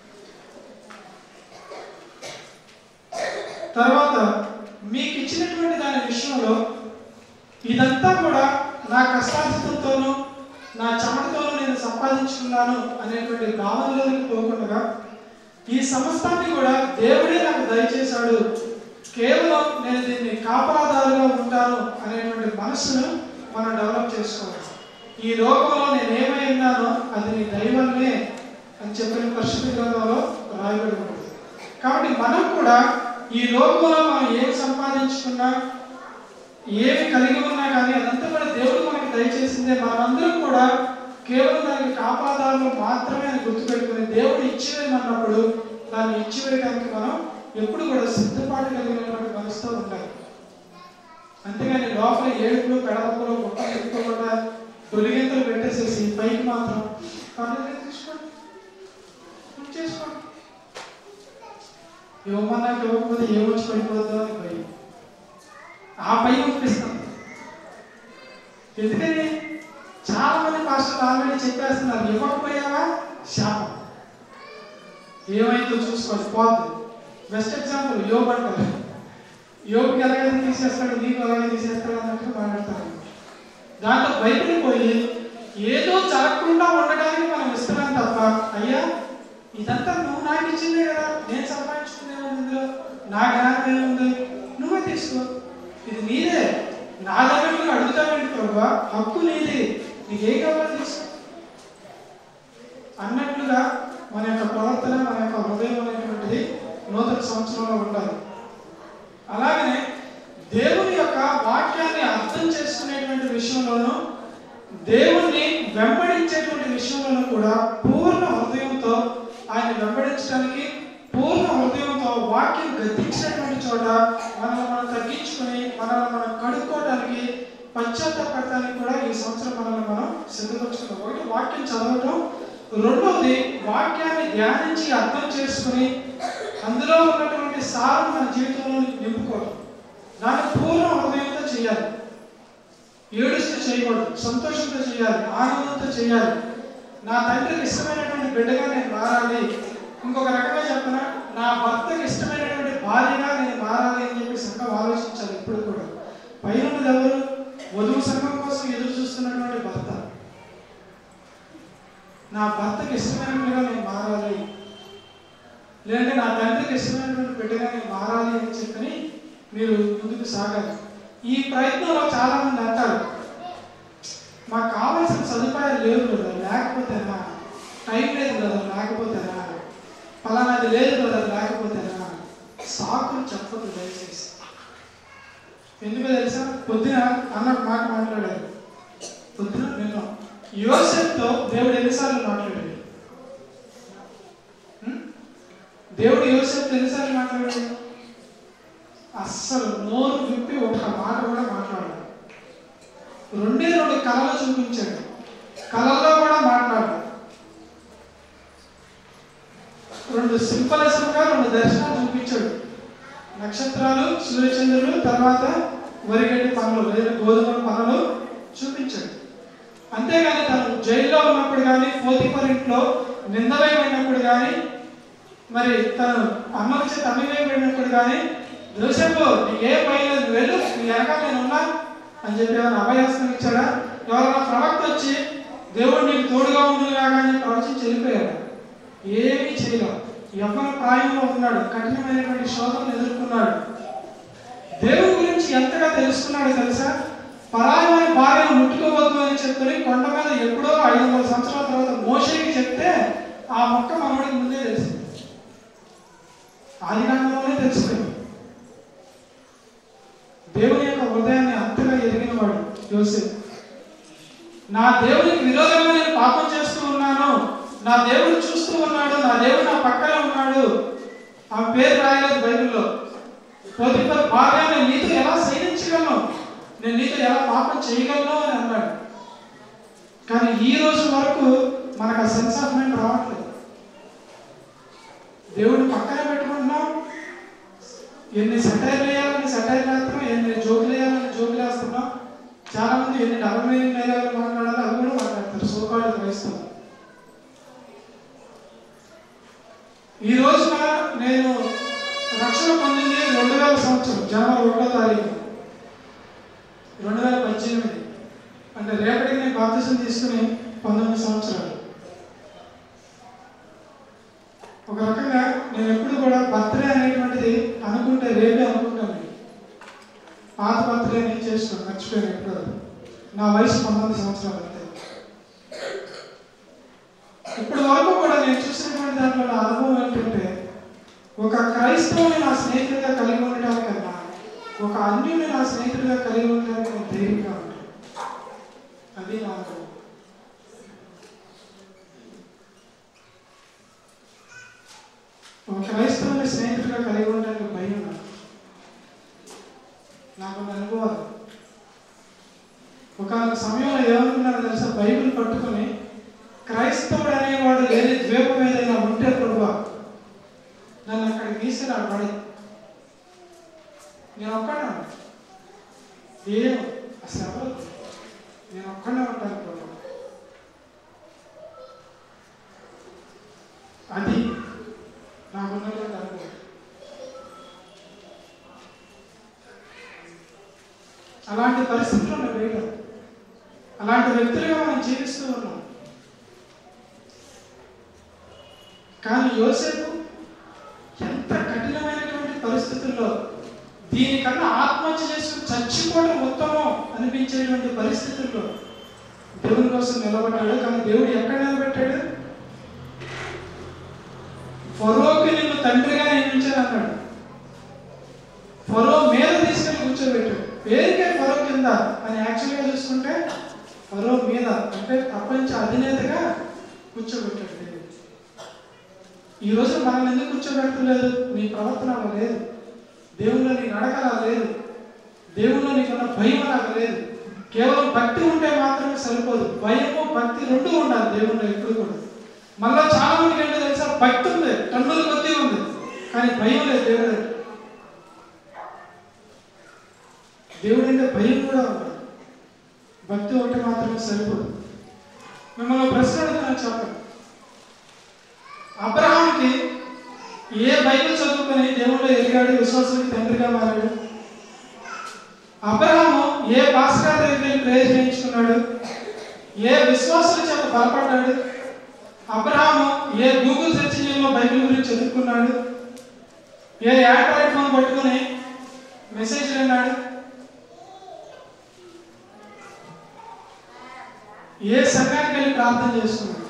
తర్వాత మీకు ఇచ్చినటువంటి దాని విషయంలో ఇదంతా కూడా నా కష్టార్జితంతోనూ నా చెమటతోనూ నేను సంపాదించుకున్నాను అనేటువంటి భావనలోకి పోకుండా ఈ సమస్తాన్ని కూడా దేవుడే నాకు దయచేశాడు కేవలం నేను దీన్ని కాపలాదారుగా ఉంటాను అనేటువంటి మనస్సును మనం డెవలప్ చేసుకోవాలి ఈ లోకంలో నేను ఏమై ఉన్నానో అది నీ దైవమే అని చెప్పిన పరిశుద్ధ గ్రంథంలో రాయబడి ఉంది కాబట్టి మనం కూడా ఈ లోకంలో మనం ఏమి సంపాదించుకున్నా ఏమి కలిగి ఉన్నా కానీ అదంతా కూడా దేవుడు మనకి దయచేసిందే మనమందరం కూడా కేవలం దానికి కాపాదాలను మాత్రమే అని గుర్తుపెట్టుకుని దేవుడు ఇచ్చివేయమన్నప్పుడు దాన్ని ఇచ్చివేయడానికి మనం ఎప్పుడు కూడా సిద్ధపాటు కలిగినటువంటి మనసుతో ఉండాలి అంతేగాని లోపల ఏడుపులు పెడపలు మొక్కలు పెట్టుకోకుండా తొలిగింతలు పెట్టేసేసి పైకి మాత్రం పర్లేదు తీసుకోండి పూర్తి చేసుకోండి ఇవ్వమన్నాక ఇవ్వకపోతే ఏమొచ్చి పడిపోద్దో అని భయం ఆ భయం ఒప్పిస్తాం ఎందుకని చాలా మంది పాస్టర్లు ఆల్రెడీ చెప్పేస్తున్నారు ఇవ్వకపోయావా శాపం ఏమైందో చూసుకోండి పోద్ది బెస్ట్ ఎగ్జాంపుల్ యోబ్ అంటారు యోగుకి ఎలాగైతే తీసేస్తాడు నీకు అలాగే తీసేస్తాడు అన్నట్టు మాట్లాడతారు దాంట్లో భయపడిపోయి ఏదో జరగకుండా ఉండడానికి మనం ఇస్తున్నాం తప్ప అయ్యా ఇదంతా నువ్వు నాకు ఇచ్చిందే కదా నేను సంపాదించుకునేది ఇందులో నా జ్ఞానం ఏముంది నువ్వే తీసుకో ఇది నీదే నా దగ్గర నువ్వు అడుగుతావేంటి ప్రభా హక్కు నీది నీకేం కావాలో తీసుకో అన్నట్లుగా మన యొక్క ప్రవర్తన మన యొక్క హృదయం అనేటువంటిది నూతన సంవత్సరంలో ఉండాలి అలాగనే దేవుని యొక్క వాక్యాన్ని అర్థం చేసుకునేటువంటి విషయంలోనూ దేవుణ్ణి వెంబడించేటువంటి విషయంలోనూ కూడా పూర్ణ హృదయంతో ఆయన వెంబడించడానికి పూర్ణ హృదయంతో వాక్యం గద్దించినటువంటి చోట మనల్ని మనం తగ్గించుకొని మనల్ని మనం కడుక్కోవడానికి పశ్చాత్తాపడటానికి కూడా ఈ సంవత్సరం మనల్ని మనం సిద్ధపరచుకున్నాం ఒకటి వాక్యం చదవటం రెండవది వాక్యాన్ని ధ్యానించి అర్థం చేసుకుని అందులో ఉన్నటువంటి సారం మన జీవితంలో నింపుకోవడం దాన్ని పూర్ణ హృదయంతో చేయాలి ఏడుస్తూ చేయకూడదు సంతోషంతో చేయాలి ఆనందంతో చేయాలి నా తండ్రికి ఇష్టమైనటువంటి బిడ్డగా నేను మారాలి ఇంకొక రకంగా చెప్పిన నా భర్తకి ఇష్టమైనటువంటి భార్యగా నేను మారాలి అని చెప్పి సంఘం ఆలోచించాలి ఇప్పుడు కూడా పైన ఉన్నది ఎవరు వధువు సంఘం కోసం ఎదురు చూస్తున్నటువంటి భర్త నా భర్తకి ఇష్టమైనట్టుగా నేను మారాలి లేదంటే నా తండ్రికి ఇష్టమైనటువంటి బిడ్డగా నేను మారాలి అని చెప్పని మీరు ముందుకు సాగాలి ఈ ప్రయత్నంలో చాలా మంది అంటారు మాకు కావాల్సిన సదుపాయాలు లేవు కదా లేకపోతేనా టైం లేదు కదా లేకపోతేనా ఫలానాది లేదు కదా లేకపోతేనా సాకులు చెప్పదు దయచేసి ఎందుకో తెలుసా పొద్దున అన్న ఒక మాట మాట్లాడారు పొద్దున నిన్న యోసెఫ్తో దేవుడు ఎన్నిసార్లు మాట్లాడాడు హ్మ్? దేవుడు యోసెఫ్తో ఎన్నిసార్లు మాట్లాడాడు అస్సలు నోరు విప్పి ఒక్క మాట కూడా మాట్లాడాడు రెండే రెండు కళలు చూపించాడు కళల్లో కూడా మాట్లాడాడు రెండు సింపలసంగా రెండు దర్శనాలు చూపించాడు నక్షత్రాలు సూర్యచంద్రులు తర్వాత వరిగడ్డి పనులు లేదా గోధుమ పనులు చూపించాడు అంతేగాని తను జైల్లో ఉన్నప్పుడు కానీ పోతిపర్ ఇంట్లో నిందవేయబడినప్పుడు కానీ మరి తను అమ్మకి చేత అమ్మివేయబడినప్పుడు కానీ యోసేపు నీకు ఏ పైన వెళ్ళు నీ వెనక నేను ఉన్నా అని చెప్పి ఏమైనా అభయాస్తం ఇచ్చాడా ఎవరైనా ప్రవక్త వచ్చి దేవుడు నీకు తోడుగా ఉంది అని ప్రవచించి వెళ్ళిపోయాడు ఏమీ చేయలేం యవ్వన ప్రాయంలో ఉన్నాడు కఠినమైనటువంటి శోధనలు ఎదుర్కొన్నాడు దేవుడి గురించి ఎంతగా తెలుసుకున్నాడు తెలుసా పరాయమైన భార్యను ముట్టుకోవద్దు అని చెప్పని కొండ మీద ఎప్పుడో ఐదు వందల సంవత్సరాల తర్వాత మోషేకి చెప్తే ఆ మొక్క మనోడికి ముందే తెలిసింది ఆది కాలంలోనే తెలిసిపోయింది దేవుని యొక్క హృదయాన్ని అంతగా ఎరిగిన వాడు యోసేపు నా దేవునికి విరోధంగా నేను పాపం చేస్తూ ఉన్నాను నా దేవుడు చూస్తూ ఉన్నాడు నా దేవుడు నా పక్కనే ఉన్నాడు ఆ పేరు రాయలేదు బైబిల్లో పోతిఫర్ భార్య నేను నీతో ఎలా సైనించగలను నేను నీతో ఎలా పాపం చేయగలను అని అన్నాడు కానీ ఈ రోజు వరకు మనకు ఆ సెన్స్ ఆఫ్ మైండ్ రావట్లేదు దేవుడిని పక్కనే పెట్టుకుంటున్నాం ఎన్ని సెటైర్లు వేయాలని సెటైర్ వేస్తున్నాం ఎన్ని జోకులు వేయాలని జోకులు వేస్తున్నాం చాలా మంది ఎన్ని డబల్ మీనింగ్ డైలాగులు మాట్లాడాలి అవి కూడా మాట్లాడతారు సోకాళ్ళు క్రైస్తవం ఈ రోజున నేను రక్షణ పొందింది రెండు వేల సంవత్సరం జనవరి ఒకటో తారీఖు రెండు వేల పద్దెనిమిది అంటే రేపటికి నేను బాప్తిజం తీసుకుని పంతొమ్మిది సంవత్సరాలు ఒక రకంగా నేను ఎప్పుడు కూడా బర్త్డే అనేటువంటిది అనుకుంటే రేపే అనుకుంటాను పాత బర్త్డే నేను చేసుకోను మర్చిపోయాను ఎప్పుడు నా వయసు పంతొమ్మిది సంవత్సరాలు అంతే ఇప్పటి వరకు కూడా నేను చూసినటువంటి దాంట్లో నా అనుభవం ఏంటంటే ఒక క్రైస్తవుని నా స్నేహితుడిగా కలిగి ఉండడానికన్నా ఒక అన్యుని నా స్నేహితుడిగా కలిగి ఉండడానికి నేను ధైర్యంగా ఉంటాను అది నా అనుభవం ఒక క్రైస్తవుని స్నేహితుడిగా కలిగి ఉండడానికి భయం నాకు నాకు అనుభవాలు ఒక సమయంలో ఏమనుకున్నాను తెలుసా బైబిల్ పట్టుకొని క్రైస్తవుడు అనేవాడు లేని ద్వీపం ఏదైనా ఉంటే ప్రభు నన్ను అక్కడ గీసినాడు పడి నేను ఒక్కడే ఏం అసలు ఎవరు నేను ఒక్కడే ఉంటాను ప్రభు అది నాకున్నటువంటి అనుభవం అలాంటి పరిస్థితుల్లో నేను వేయడం అలాంటి వ్యక్తులుగా మనం జీవిస్తూ ఉన్నాం కానీ యోసేపు ఎంత కఠినమైనటువంటి పరిస్థితుల్లో దీనికన్నా ఆత్మహత్య చేసుకుని చచ్చిపోవడం ఉత్తమం అనిపించేటువంటి పరిస్థితుల్లో దేవుని కోసం నిలబడ్డాడు కానీ దేవుడు ఎక్కడ నిలబెట్టాడు ఫరోకి నిన్ను తండ్రిగా నియమించాను అన్నాడు ఫరో మీద తీసుకెళ్ళి కూర్చోబెట్టాడు పేరుకే ఫరో కింద అని యాక్చువల్గా చూసుకుంటే ఫరో మీద అంటే ప్రపంచ అధినేతగా కూర్చోబెట్టాడు దేవుడు ఈ రోజు మనల్ని ఎందుకు కూర్చోబెట్టలేదు నీ ప్రవర్తన అలా లేదు దేవుల్లో నీ నడక అలా లేదు దేవుల్లో నీకున్న భయం అలా లేదు కేవలం భక్తి ఉంటే మాత్రమే సరిపోదు భయము భక్తి రెండు ఉండాలి దేవుల్లో ఎప్పుడు కూడా మళ్ళా చాలా మందికి ఏంటో తెలుసా భక్తి ఉంది టన్నుల కొద్దీ ఉంది కానీ భయం లేదు దేవుడు అంటే. దేవుడు అంటే భయం కూడా ఉంది భక్తి ఒకటి మాత్రమే సరిపోదు మిమ్మల్ని ఒక ప్రశ్న అడుగుతున్నాను చెప్పండి అబ్రహాంకి ఏ బైబిల్ చదువుకొని దేవుళ్ళు ఎదిగాడు విశ్వాసానికి తండ్రిగా మారాడు అబ్రహాము ఏ భాస్కర్ దగ్గరికి వెళ్ళి ప్రేయర్ చేయించుకున్నాడు ఏ విశ్వాసుల చేత బలపడ్డాడు అబ్రహాము ఏ గూగుల్ సెర్చ్ ఇంజిన్లో బైబిల్ గురించి చదువుకున్నాడు ఏ ఆండ్రాయిడ్ ఫోన్ పట్టుకొని మెసేజ్ విన్నాడు ఏ సంఘానికి వెళ్ళి ప్రార్థన చేసుకున్నాడు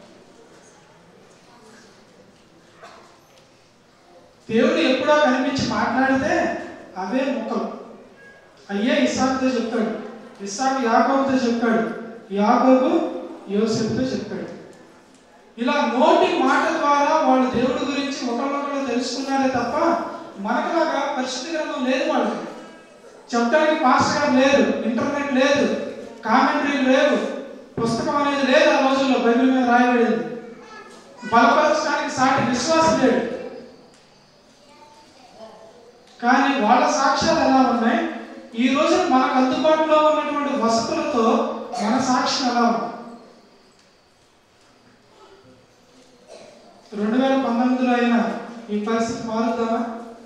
దేవుడు ఎప్పుడో కనిపించి మాట్లాడితే అవే ముక్కలు అయ్యే ఇస్సాకుతో చెప్పాడు ఇస్సాకు యాకోబుతో చెప్పాడు యాకోబు యోసెఫ్తో చెప్పాడు ఇలా నోటి మాట ద్వారా వాళ్ళు దేవుడి గురించి ఒకళ్ళొకళ్ళు తెలుసుకున్నారే తప్ప మనకులాగా పరిశుద్ధ గ్రంథం లేదు వాళ్ళకి చెప్పడానికి మాస్టర్ గారు లేదు ఇంటర్నెట్ లేదు కామెంటరీ లేవు పుస్తకం అనేది లేదు ఆ రోజుల్లో బైబిల్ మీద రాయబడింది బలపరచడానికి సాటి విశ్వాసం లేడు కానీ వాళ్ళ సాక్ష్యాలు ఎలా ఉన్నాయి ఈ రోజు మనకు అందుబాటులో ఉన్నటువంటి వసతులతో మన సాక్ష్యం ఎలా ఉంది రెండు వేల పంతొమ్మిదిలో అయినా ఈ పరిస్థితి మారుద్దామా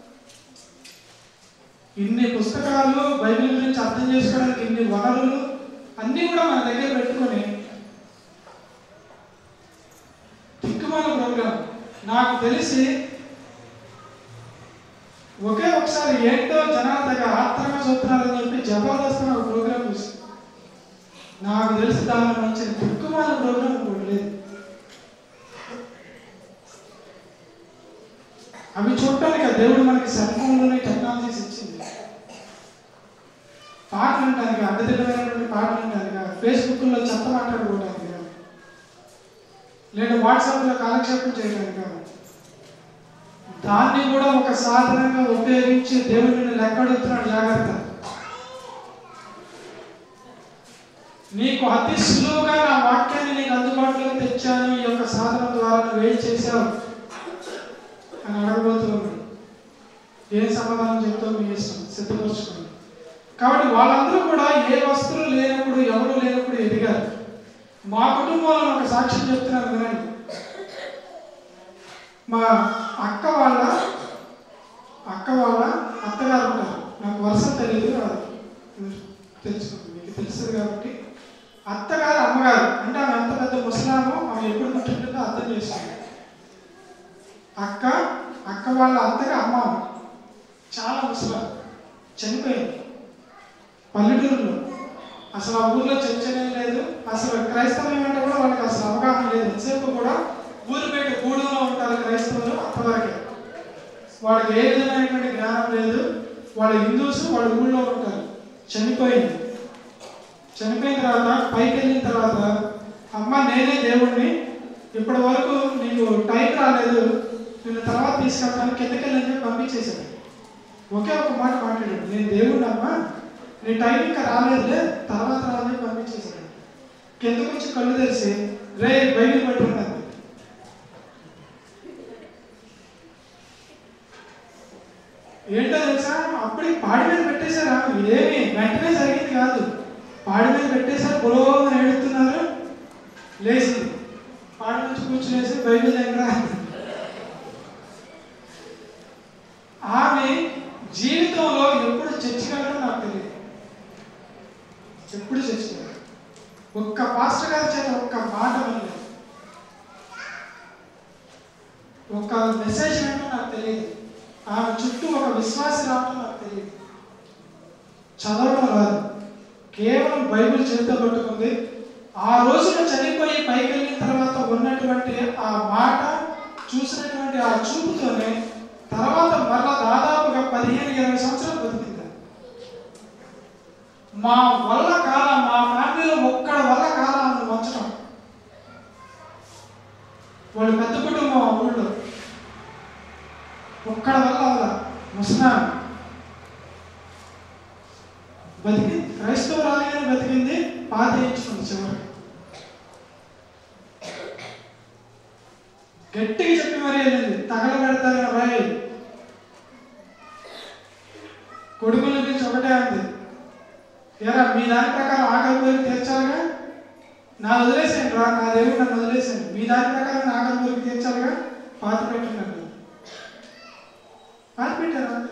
ఇన్ని పుస్తకాలు బైబిల్ గురించి అర్థం చేసుకోవడానికి ఇన్ని వనరులు అన్నీ కూడా మన దగ్గర పెట్టుకొని దిక్కుమాల ప్రోగ్రాం నాకు తెలిసి ఒకే ఒకసారి ఏంటో జనాలు దగ్గర ఆత్రంగా చూస్తున్నారని చెప్పి జబర్దస్త్ ఒక ప్రోగ్రామ్ చూసి నాకు తెలిసి దాని మంచి దిక్కుమాల ప్రోగ్రామ్ ఇంకోటి లేదు అవి చూడటానికి ఆ దేవుడు మనకి సెల్ ఫోన్లోనే టెక్నాలజీస్ ఇచ్చింది పాటలు వినడానికి అడ్డదిడ్డమైనటువంటి పాటలు వినడానికి ఫేస్బుక్లో చెత్త మాట్లాడుకోవడానికి లేదా వాట్సాప్లో కాలక్షేపం చేయడానికి దాన్ని కూడా ఒక సాధనంగా ఉపయోగించి దేవుడిని లెక్కడుతున్నాడు జాగ్రత్త నీకు అతి సులువుగా నా వాక్యాన్ని నీకు అందుబాటులోకి తెచ్చాను ఈ యొక్క సాధనం ద్వారా నువ్వు ఏం చేశావు అని అడగబోతున్నాడు ఏం సమాధానం చెప్తావు మీ ఇష్టం సిద్ధపరచుకోండి కాబట్టి వాళ్ళందరూ కూడా ఏ వస్తువులు లేనప్పుడు ఎవరు లేనప్పుడు ఎదిగారు మా కుటుంబంలో ఒక సాక్ష్యం చెప్తున్నాను వినండి మా అక్క వాళ్ళ అక్క వాళ్ళ అత్తగారు ఉంటారు నాకు వర్షం తెలియదు రాదు తెలుసుకోండి మీకు తెలుస్తుంది కాబట్టి అత్తగారు అమ్మగారు అంటే ఆమె ఎంత పెద్ద ముసలామో ఆమె ఎప్పుడు పుట్టింటుందో అర్థం చేసుకోండి అక్క అక్క వాళ్ళ అత్తగా అమ్మ ఆమె. చాలా ముసలా చనిపోయింది పల్లెటూరులో అసలు ఆ ఊర్లో చర్చనే లేదు అసలు క్రైస్తవం అంటే కూడా వాళ్ళకి అసలు అవగాహన లేదు ఎంతసేపు కూడా ఊరు బయట గూడెంలో ఉంటారు క్రైస్తవులు అంతవరకే వాళ్ళకి ఏ విధమైనటువంటి జ్ఞానం లేదు వాళ్ళ హిందూస్ వాళ్ళ ఊళ్ళో ఉంటారు చనిపోయింది చనిపోయిన తర్వాత పైకి వెళ్ళిన తర్వాత అమ్మ నేనే దేవుణ్ణి ఇప్పటి వరకు నీకు టైం రాలేదు నేను తర్వాత తీసుకెళ్తాను కిందకి వెళ్ళని చెప్పి పంపించేశాడు ఒకే ఒక మాట మాట్లాడాడు నేను దేవుణ్ణి అమ్మా నీ టైం ఇంకా రాలేదులే తర్వాత రాదని పంపించేశాడు కిందకు వచ్చి కళ్ళు తెరిచి రే బైబిల్ పట్టుకున్నాను ఏంటో తెలుసా అప్పుడే పాడి మీద పెట్టేశారా ఇదేమి వెంటనే జరిగింది కాదు పాడి మీద పెట్టేశారు పొలవని ఏడుతున్నారు లేచింది పాడి నుంచి కూర్చునేసి బైబిల్ దగ్గర ఆమె జీవితంలో ఎప్పుడు చర్చికి వెళ్ళడం నాకు తెలియదు ఎప్పుడు చర్చికి వెళ్ళదు ఒక్క పాస్టర్ గారి చేత ఒక్క మాట వినలేదు ఒక మెసేజ్ ఏంటో నాకు తెలియదు ఆమె చుట్టూ ఒక విశ్వాసి రావడం నాకు తెలియదు చదవడం రాదు కేవలం బైబిల్ చేతితో పట్టుకుంది ఆ రోజున చనిపోయి పైకి వెళ్ళిన తర్వాత ఉన్నటువంటి ఆ మాట చూసినటువంటి ఆ చూపుతోనే తర్వాత మరలా దాదాపుగా పదిహేను ఇరవై సంవత్సరాలు బతికింది మా వల్ల కాల మా ఫ్యామిలీలో ఒక్కడ వల్ల కాల ఆమెను వంచడం వాళ్ళు పెద్ద కుటుంబం ఆ ఊళ్ళో ఒక్కడ వల్ల అవల ముసలాం బతికి క్రైస్తవురాలిగానే బతికింది పాత వేయించుకుంది చివరికి గట్టిగా చెప్పి మరీ వెళ్ళింది తగలబెడతారని రాయి కొడుకుల గురించి ఒకటే అంది ఏరా మీ దాని ప్రకారం ఆకలి కోరిక తీర్చాలిగా నా వదిలేసాను రా నా దేవుడు నన్ను వదిలేసాను మీ దాని ప్రకారం నా ఆకలి కోరిక తీర్చాలిగా పాతి పెట్టినట్టు పాతి పెట్టారు అంతే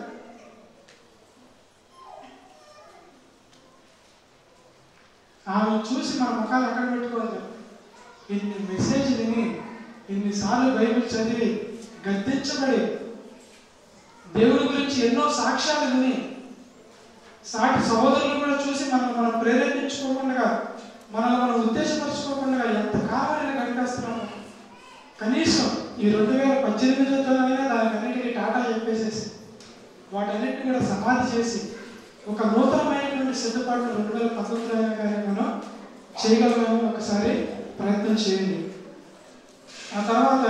ఆమె చూసి మన ముఖాలు ఎక్కడ పెట్టుకోవాలి ఇన్ని మెసేజ్ విని ఇన్నిసార్లు బైబిల్ చదివి గద్దించబడి దేవుని గురించి ఎన్నో సాక్ష్యాలు విని సాటి సహోదరులు కూడా చూసి మనం మనం ప్రేరేపించుకోకుండా మనల్ని మనం ఉద్దేశపరచుకోకుండా ఎంత కావాలని గడిపేస్తున్నాము కనీసం ఈ రెండు వేల పద్దెనిమిదితోనైనా దానికన్నిటికీ టాటా చెప్పేసేసి వాటన్నిటిని కూడా సమాధి చేసి ఒక నూతనమైనటువంటి సిద్ధపాటు రెండు వేల పంతొమ్మిది అయినా కానీ మనం చేయగలమేమో ఒకసారి ప్రయత్నం చేయండి ఆ తర్వాత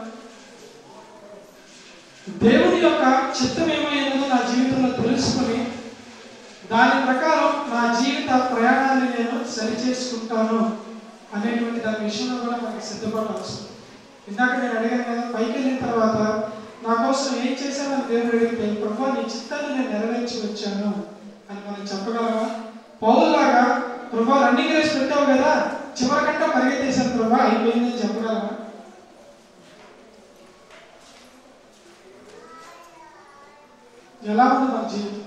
దేవుని యొక్క చిత్తం ఏమైందో నా జీవితంలో తెలుసుకొని దాని ప్రకారం నా జీవిత ప్రయాణాన్ని నేను సరి చేసుకుంటాను అనేటువంటి దాని విషయంలో కూడా మనకి సిద్ధపడ అవసరం ఇందాక నేను అడిగాను కదా పైకి వెళ్ళిన తర్వాత నా కోసం ఏం చేశానని దేవుడు అడిగితే ప్రభా నీ చిత్తాన్ని నేను నెరవేర్చి వచ్చాను అని మనం చెప్పగలమా పౌరులాగా ప్రభా రన్నింగ్ రేస్ పెట్టావు కదా చివరికంటే పరిగెత్తేశాను ప్రభా అయిపోయిందని చెప్పగలమా ఎలా ఉంది మన జీవితం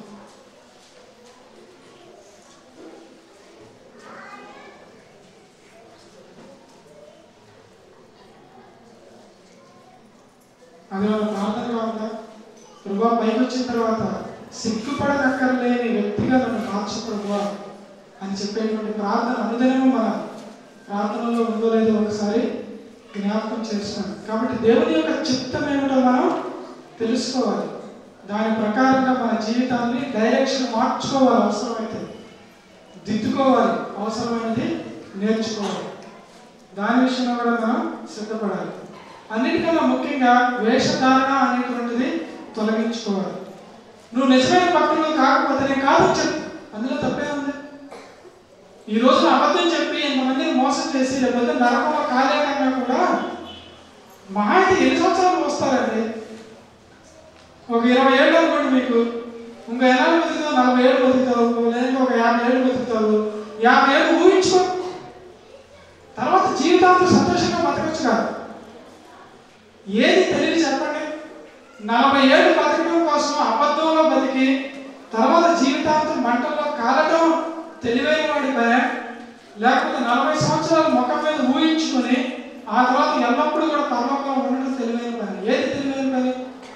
అది మన ప్రార్థనగా ఉందా ప్రభా పైకి వచ్చిన తర్వాత సిగ్గుపడనక్కర్లేని వ్యక్తిగా నన్ను మార్చు ప్రభా అని చెప్పేటువంటి ప్రార్థన అనుదినము మన ప్రార్థనలో ఉందో లేదో ఒకసారి జ్ఞాపకం చేస్తున్నాను కాబట్టి దేవుని యొక్క చిత్తం ఏమిటో మనం తెలుసుకోవాలి దాని ప్రకారంగా మన జీవితాన్ని డైరెక్షన్ మార్చుకోవాలి అవసరమైతే దిద్దుకోవాలి అవసరమైనది నేర్చుకోవాలి దాని విషయంలో కూడా మనం సిద్ధపడాలి అన్నిటికన్నా ముఖ్యంగా వేషధారణ అనేటువంటిది తొలగించుకోవాలి నువ్వు నిజమైన భక్తులు కాకపోతే నేను కాదు చెప్పు అందులో తప్పే ఉంది ఈ రోజున అబద్ధం చెప్పి ఎంతమందిని మోసం చేసి లేకపోతే నరకంలో కాలేకన్నా కూడా మహా అయితే ఎన్ని సంవత్సరాలు వస్తారండి ఒక ఇరవై ఏళ్ళు అనుకోండి మీకు ఇంకా ఎలాంటి బతుకుతావు నలభై ఏళ్ళు బతుకుతావు లేదా ఒక యాభై ఏళ్ళు బతుకుతావు యాభై ఏళ్ళు ఊహించుకో తర్వాత జీవితాంతం సంతోషంగా బతకచ్చు కాదు ఏది తెలియదు చెప్పండి నలభై ఏళ్ళు బతకడం కోసం అబద్ధంలో బతికి తర్వాత జీవితాంతం మంటల్లో కాలటం తెలివైన వాడి పని లేకపోతే నలభై సంవత్సరాలు ముఖం మీద ఊహించుకొని ఆ తర్వాత ఎల్లప్పుడూ కూడా పరలోకంలో ఉండడం తెలివైన పని ఏది తెలివైన పని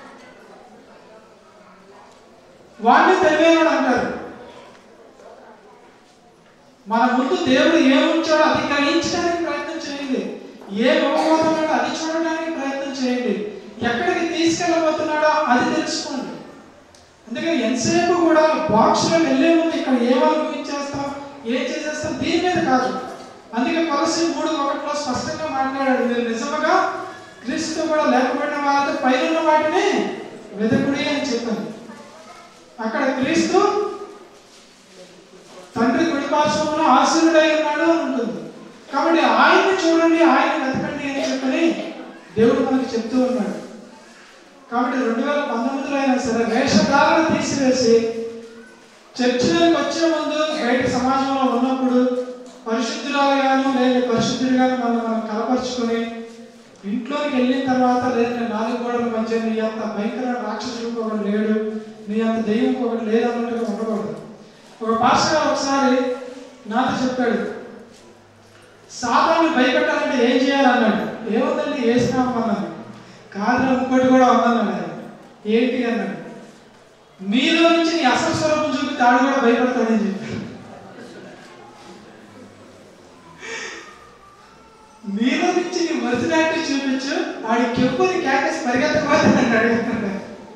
వాడిని తెలివైనవాడు అంటారు మన ముందు దేవుడు ఏముంచాడో అది గ్రహించడానికి ప్రయత్నం చేయండి ఏం ఇవ్వబోతున్నాడో అది చూడడానికి ప్రయత్నం చేయండి ఎక్కడికి తీసుకెళ్ళబోతున్నాడో అది తెలుసుకోండి అందుకని ఎంతసేపు కూడా బాక్స్లో వెళ్ళే ముందు ఇక్కడ ఏం అనుభవించేస్తాం ఏం చేసేస్తాం దీని మీద కాదు అందుకే కొలసి మూడు ఒకటిలో స్పష్టంగా మాట్లాడాడు మీరు నిజముగా క్రీస్తు కూడా లేకపోయిన వాళ్ళతో పైన వాటిని వెదకుడి అని చెప్పింది అక్కడ క్రీస్తు తండ్రి కుడి పార్శ్వంలో ఆశీనుడై ఉన్నాడు అని ఉంటుంది కాబట్టి ఆయన్ని చూడండి ఆయన వెతకండి అని చెప్పని దేవుడు మనకి చెప్తూ ఉన్నాడు కాబట్టి రెండు వేల పంతొమ్మిదిలో అయినా సరే వేషధారణ తీసివేసి చర్చిలోకి వచ్చే ముందు బయట సమాజంలో ఉన్నప్పుడు పరిశుద్ధురాలుగాను లేదా పరిశుద్ధుడిగాను మనం మనం కలపరుచుకొని ఇంట్లోకి వెళ్ళిన తర్వాత లేదా నాలుగు గోడల మధ్య నీ అంత భయంకర రాక్షసుడికి ఒకటి లేడు నీ అంత దెయ్యం ఒకటి లేదు అన్నట్టుగా ఉండకూడదు ఒక పాస్టర్ గారు ఒకసారి నాతో చెప్పాడు సాతాన్ని భయపెట్టాలంటే ఏం చేయాలన్నాడు ఏముందండి వేసినామన్నాను అన్నాడు కాదురా ఇంకోటి కూడా ఉందన్నాడు ఆయన ఏంటి అన్నాడు మీలో నుంచి నీ అసలు స్వరూపం చూపి తాడు కూడా భయపడతాడని చెప్పాడు మీలో నుంచి నీ ఒరిజినాలిటీ చూపించు వాడి కెప్పుని క్యాకస్ పరిగెత్తకపోతానని అడుగుతున్నాడు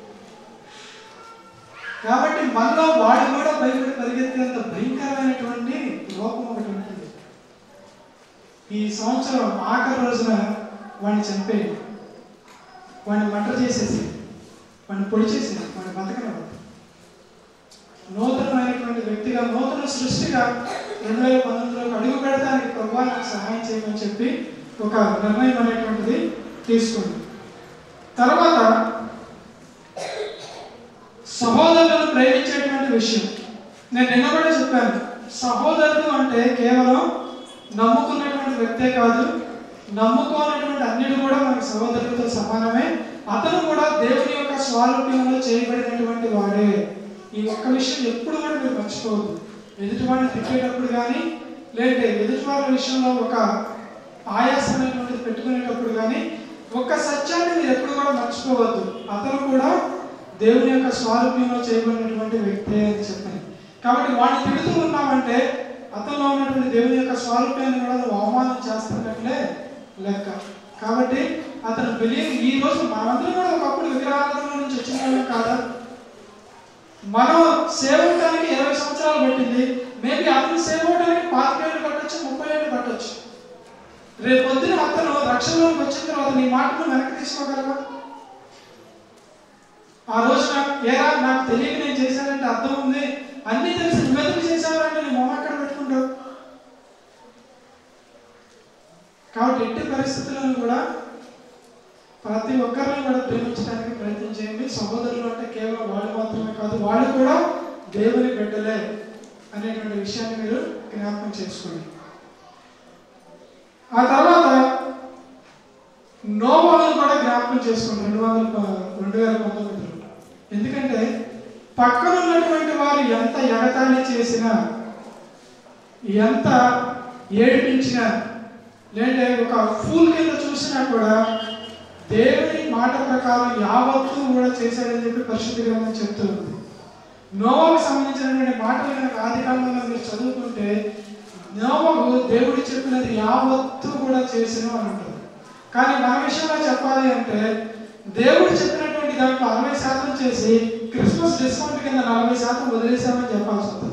కాబట్టి మనలో వాడు కూడా భయపడి పరిగెత్తేంత భయంకరమైనటువంటి లోపం ఒకటి ఉంటుంది ఈ సంవత్సరం ఆఖరి రోజున వాడిని చంపేయండి వాడిని మటర్ చేసేసి వాడిని పొడి చేసి వాడిని బతకనివ్వదు నూతనమైనటువంటి వ్యక్తిగా నూతన సృష్టిగా రెండు వేల పంతొమ్మిదిలోకి అడుగు పెడతానికి ప్రభావ నాకు సహాయం చేయమని చెప్పి ఒక నిర్ణయం అనేటువంటిది తీసుకుంది తర్వాత సహోదరులను ప్రేమించేటువంటి విషయం నేను నిన్న కూడా చెప్పాను సహోదరుడు అంటే కేవలం నమ్ముకున్నటువంటి వ్యక్తే కాదు నమ్ముకోనటువంటి అన్నిటి కూడా మనకి సహోదరులతో సమానమే అతను కూడా దేవుని యొక్క స్వారూప్యంలో చేయబడినటువంటి వాడే ఈ ఒక్క విషయం ఎప్పుడు కూడా మీరు మర్చిపోవద్దు ఎదుటివాడిని తిట్టేటప్పుడు కానీ లేదంటే ఎదుటివారి విషయంలో ఒక ఆయాసం అనేటువంటిది పెట్టుకునేటప్పుడు కానీ ఒక్క సత్యాన్ని మీరు ఎప్పుడు కూడా మర్చిపోవద్దు అతను కూడా దేవుని యొక్క స్వారూప్యంలో చేయబడినటువంటి వ్యక్తే అని చెప్పాను కాబట్టి వాడిని తిడుతూ ఉన్నామంటే అతనిలో ఉన్నటువంటి దేవుని యొక్క స్వారూప్యాన్ని కూడా నువ్వు అవమానం చేస్తున్నట్లే లెక్క కాబట్టి అతను బిలీవ్ ఈ రోజు మనమందరం కూడా ఒకప్పుడు విగ్రహారాధన నుంచి వచ్చిన వాళ్ళం కాదా మనం సేవ అవడానికి ఇరవై సంవత్సరాలు పట్టింది మేబీ అతను సేవ అవడానికి పాతికేళ్ళు పట్టొచ్చు ముప్పై ఏళ్ళు పట్టొచ్చు రేపు పొద్దున అతను రక్షణలోకి వచ్చిన తర్వాత నీ మాటను వెనక్కి తీసుకోగలవా ఆ రోజున ఏరా నాకు తెలియక నేను చేశానంటే అర్థం ఉంది అన్ని తెలిసి నువ్వెందుకు చేశావంటే నీ మొహం ఎక్కడ పెట్టుకుంటావు కాబట్టి ఎట్టి పరిస్థితులను కూడా ప్రతి ఒక్కరిని కూడా ప్రేమించడానికి ప్రయత్నం చేయండి సహోదరులు అంటే కేవలం వాళ్ళు మాత్రమే కాదు వాళ్ళు కూడా దేవుని బిడ్డలే అనేటువంటి విషయాన్ని మీరు జ్ఞాపకం చేసుకోండి ఆ తర్వాత నోవాను కూడా జ్ఞాపకం చేసుకోండి రెండు వందల ప- రెండు వేల పంతొమ్మిదిలో ఎందుకంటే పక్కన ఉన్నటువంటి వారు ఎంత ఎగతాళి చేసినా ఎంత ఏడిపించినా లేదంటే ఒక ఫూల్ కింద చూసినా కూడా దేవుని మాట ప్రకారం యావత్తు కూడా చేశాడని చెప్పి పరిశుద్ధ గ్రంథం చెప్తుంది నోవాకు సంబంధించినటువంటి మాటలు కనుక ఆది కాలంలో మీరు చదువుకుంటే నోవకు దేవుడు చెప్పినది యావత్తు కూడా చేసిన అని ఉంటుంది కానీ మన విషయంలో చెప్పాలి అంటే దేవుడు చెప్పినటువంటి దాంట్లో అరవై శాతం చేసి క్రిస్మస్ డిస్కౌంట్ కింద నలభై శాతం వదిలేసామని చెప్పాల్సి వస్తుంది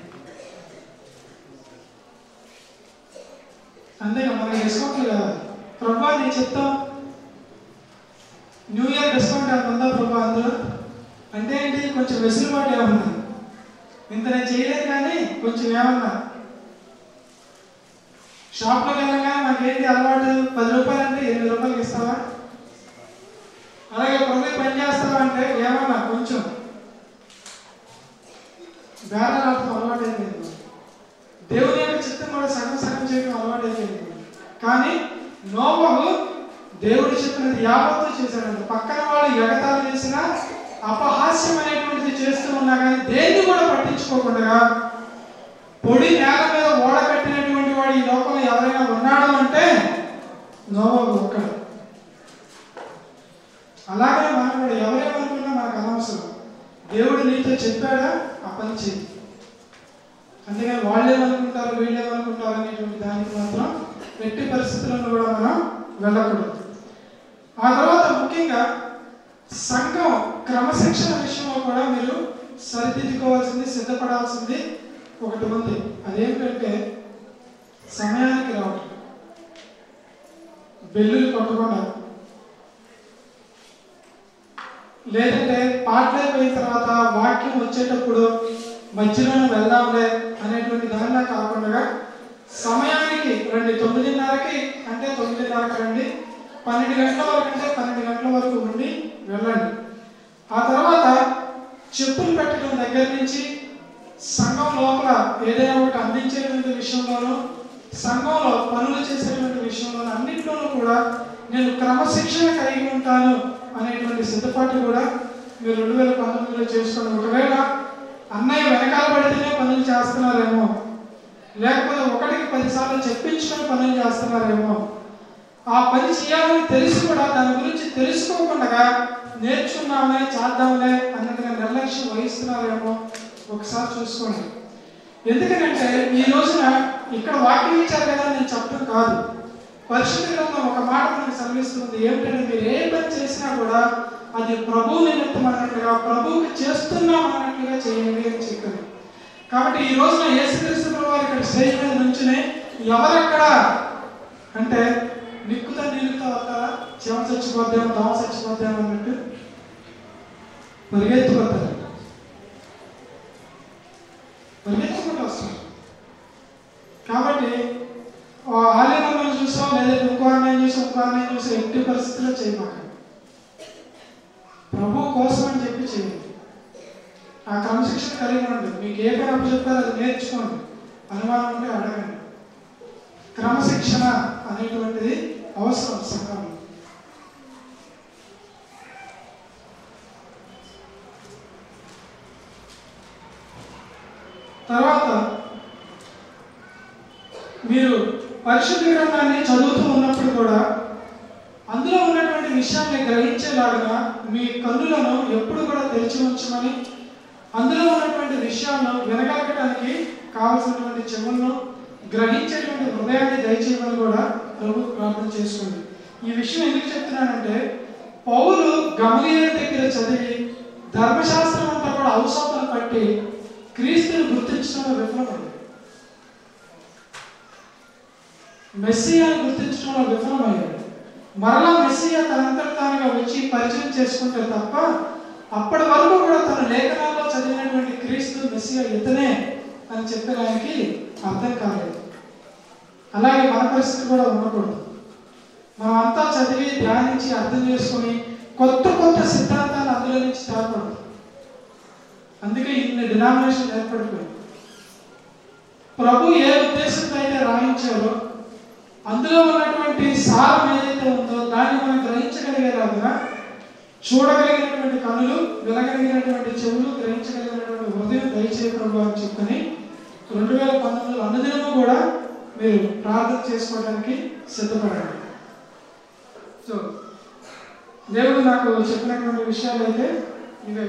అంతేగా మనకి డిస్కౌంట్లు కావాలి ప్రభా నేను చెప్తాం న్యూ ఇయర్ డిస్కౌంట్ ఎంత ఉందా ప్రభా అందులో అంటే ఏంటి కొంచెం వెసులుబాటు ఏమన్నా ఇంత నేను చేయలేదు కానీ కొంచెం ఏమన్నా షాప్లోకి వెళ్ళగానే మనకేంటి అలవాటు పది రూపాయలు అంటే ఎనిమిది రూపాయలకి ఇస్తావా అలాగే ప్రభు పని చేస్తావా అంటే ఏమన్నా కొంచెం బేరాలు ఆడటం అలవాటు అయిపోయింది దేవుని యొక్క చిత్తం కూడా సగం సగం చేయడం అలవాటు అయిపోయింది కానీ నోబహు దేవుడు చెప్పినది యావత్తు చేశాడంట పక్కన వాళ్ళు ఎగతాళి చేసినా అపహాస్యం అనేటువంటిది చేస్తూ ఉన్నా కానీ దేన్ని కూడా పట్టించుకోకుండా పొడి నేల మీద ఓడ కట్టినటువంటి వాడు ఈ లోకంలో ఎవరైనా ఉన్నాడు అంటే నోబహు ఒక్కడు అలాగే మనం కూడా ఎవరేమనుకున్నా మనకు అనవసరం దేవుడు నీతో చెప్పాడా ఆ పని చెయ్యి అందుకని వాళ్ళేమనుకుంటారు వీళ్ళేమనుకుంటారు అనేటువంటి దానికి మాత్రం ఎట్టి పరిస్థితులను కూడా మనం వెళ్ళకూడదు ఆ తర్వాత ముఖ్యంగా సంఘం క్రమశిక్షణ విషయంలో కూడా మీరు సరిదిద్దుకోవాల్సింది సిద్ధపడాల్సింది ఒకటి ఉంది అదేంటంటే సమయానికి రావడం బెల్లులు కొట్టకుండా లేదంటే పాటలు అయిపోయిన తర్వాత వాక్యం వచ్చేటప్పుడు మధ్యలోనే వెళ్దాంలే అనేటువంటి దానిలా కాకుండా సమయానికి రండి తొమ్మిదిన్నరకి అంటే తొమ్మిదిన్నరకి రండి పన్నెండు గంటల వరకు అంటే పన్నెండు గంటల వరకు ఉండి వెళ్ళండి ఆ తర్వాత చెప్పులు పెట్టడం దగ్గర నుంచి సంఘం లోపల ఏదైనా ఒకటి అందించేటువంటి విషయంలోనూ సంఘంలో పనులు చేసేటువంటి విషయంలోనూ అన్నింటిలోనూ కూడా నేను క్రమశిక్షణ కలిగి ఉంటాను అనేటువంటి సిద్ధపాటు కూడా మీరు రెండు వేల పంతొమ్మిదిలో చేసుకోండి ఒకవేళ అన్నయ్య వెనకాల పడితేనే పనులు చేస్తున్నారేమో లేకపోతే ఒకటికి పదిసార్లు కొన్నిసార్లు చెప్పించుకొని పనులు చేస్తున్నారేమో ఆ పని చేయాలని తెలిసి కూడా దాని గురించి తెలుసుకోకుండా నేర్చుకున్నామనే చేద్దాంలే అన్నట్టుగా నిర్లక్ష్యం వహిస్తున్నారేమో ఒకసారి చూసుకోండి ఎందుకంటే ఈ రోజున ఇక్కడ వాక్యం ఇచ్చారు కదా నేను చెప్పడం కాదు పరిశుద్ధ గ్రంథం ఒక మాట మనకు సెలవిస్తుంది ఏమిటంటే మీరు ఏ పని చేసినా కూడా అది ప్రభు నిమిత్తం అన్నట్లుగా ప్రభువుకి చేస్తున్నాం అన్నట్లుగా చేయండి అని చెప్పింది కాబట్టి ఈ రోజున యేసుక్రీస్తు ప్రభు వారు ఇక్కడ స్టేజ్ మీద నుంచునే ఎవరక్కడ అంటే నిక్కుతా నీళ్ళతో వస్తారా చెమ చచ్చిపోద్దాం దోమ చచ్చిపోద్దాం అన్నట్టు పరిగెత్తుకోతారు పరిగెత్తుకుంటూ వస్తారు కాబట్టి ఆలయంలో చూసాం లేదా ఇంకో అన్నయ్య చూసాం ఇంకో అన్నయ్య చూసాం ఎట్టి పరిస్థితుల్లో చేయమాకండి ప్రభు కోసం అని చెప్పి చేయండి ఆ క్రమశిక్షణ కలిగి ఉండండి మీకు ఏ పని అప్పు చెప్తారో అది నేర్చుకోండి అనుమానం ఉంటే అడగండి క్రమశిక్షణ అనేటువంటిది అవసరం సంఘంలో తర్వాత మీరు పరిశుద్ధ గ్రంథాన్ని చదువుతూ ఉన్నప్పుడు కూడా అందులో ఉన్నటువంటి విషయాన్ని గ్రహించేలాగా మీ కన్నులను ఎప్పుడు కూడా తెరిచి ఉంచమని అందులో ఉన్నటువంటి విషయాలను వినగలగడానికి కావలసినటువంటి చెవులను గ్రహించేటువంటి హృదయాన్ని దయచేయమని కూడా ప్రభు ప్రార్థన చేసుకోండి ఈ విషయం ఎందుకు చెప్తున్నానంటే పౌలు గమలీల దగ్గర చదివి ధర్మశాస్త్రం అంతా కూడా అవసరం పట్టి క్రీస్తుని గుర్తించడంలో విఫలమైంది మెస్సియాని గుర్తించడంలో విఫలమయ్యాడు మరలా మెస్సియా తనంతట తానుగా వచ్చి పరిచయం చేసుకుంటే తప్ప అప్పటి వరకు కూడా తన లేఖనాల్లో చదివినటువంటి క్రీస్తు మెస్సియా ఇతనే అని చెప్పడానికి అర్థం కాలేదు అలాగే మన పరిస్థితి కూడా ఉండకూడదు మనం అంతా చదివి ధ్యానించి అర్థం చేసుకొని కొత్త కొత్త సిద్ధాంతాలు అందులో నుంచి తేపడదు అందుకే ఇన్ని డినామినేషన్ ఏర్పడిపోయింది ప్రభు ఏ ఉద్దేశంతో అయితే రాయించారో అందులో ఉన్నటువంటి సారం ఏదైతే ఉందో దాన్ని మనం గ్రహించగలిగేలాగా చూడగలిగినటువంటి కనులు వినగలిగినటువంటి చెవులు గ్రహించగలిగినటువంటి హృదయం దయచేయ ప్రభు అని చెప్పుకొని రెండు వేల పంతొమ్మిదిలో అనుదినము కూడా మీరు ప్రార్థన చేసుకోవడానికి సిద్ధపడండి సో దేవుడు నాకు చెప్పినటువంటి విషయాలు అయితే ఇవే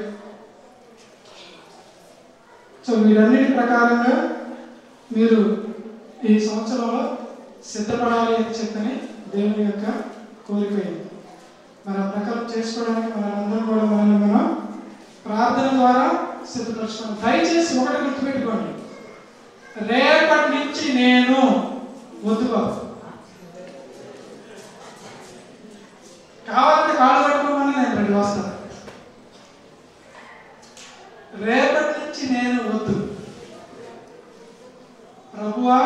సో వీరన్నిటి ప్రకారంగా మీరు ఈ సంవత్సరంలో సిద్ధపడాలి అని చెప్పని దేవుని యొక్క కోరిక ఇది మరి ఆ ప్రకారం చేసుకోవడానికి మనందరం కూడా మనల్ని మనం ప్రార్థన ద్వారా సిద్ధపరచుకోండి దయచేసి ఒకటి గుర్తుపెట్టుకోండి రేపటి నుంచి నేను వద్దు బాబు కావాలంటే కాళ్ళు పట్టుకోమని నేను రెడీ వస్తాను రేపటి నుంచి నేను వద్దు ప్రభువా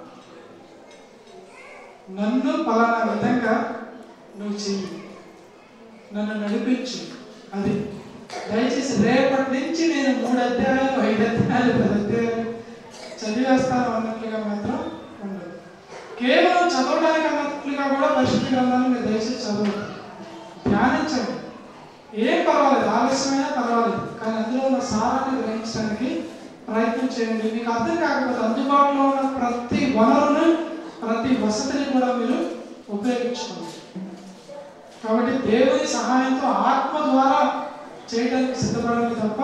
నన్ను పలానా విధంగా నువ్వు చెయ్యి నన్ను నడిపించు అది దయచేసి రేపటి నుంచి నేను మూడు అధ్యాయాలు ఐదు అధ్యాయాలు పది అధ్యాయాలు చదివేస్తాను అన్నట్లుగా మాత్రం ఉండదు కేవలం చదవడానికి అన్నట్లుగా కూడా పరిశుద్ధ గ్రంథాన్ని మీరు దయచేసి చదవదు ధ్యానించండి ఏం పర్వాలేదు ఆలస్యమైనా పర్వాలేదు కానీ అందులో ఉన్న సారాన్ని గ్రహించడానికి ప్రయత్నం చేయండి మీకు అర్థం కాకపోతే అందుబాటులో ఉన్న ప్రతి వనరును ప్రతి వసతిని కూడా మీరు ఉపయోగించుకోండి కాబట్టి దేవుని సహాయంతో ఆత్మ ద్వారా చేయడానికి సిద్ధపడండి తప్ప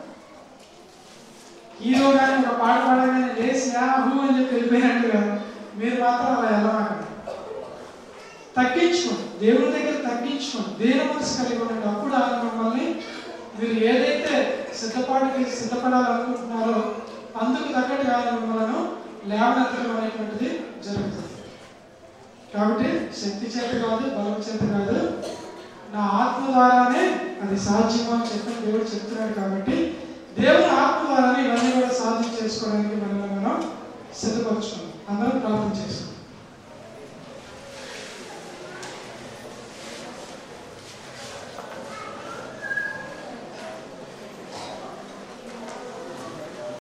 హీరో కానీ ఒక పాట పాడగానే లేచి యాహూ అని చెప్పి వెళ్ళిపోయినట్టుగా మీరు మాత్రం అలా వెళ్ళమాకండి తగ్గించుకోండి దేవుని దగ్గర తగ్గించుకోండి దేని మనసు కలిగి ఉండండి అప్పుడు ఆయన మిమ్మల్ని మీరు ఏదైతే సిద్ధపాటుకి సిద్ధపడాలనుకుంటున్నారో అందుకు తగ్గట్టుగా ఆయన మిమ్మల్ని లేవనెత్తడం అనేటువంటిది జరుగుతుంది కాబట్టి శక్తి చేత కాదు బలం చేత కాదు నా ఆత్మ ద్వారానే అది సాధ్యము అని చెప్పి దేవుడు చెప్తున్నాడు కాబట్టి దేవుని ఆత్మ ద్వారానే ఇవన్నీ కూడా సాధ్యం చేసుకోవడానికి మనల్ని మనం సిద్ధపరచుకున్నాం అందరం ప్రార్థన చేద్దాం.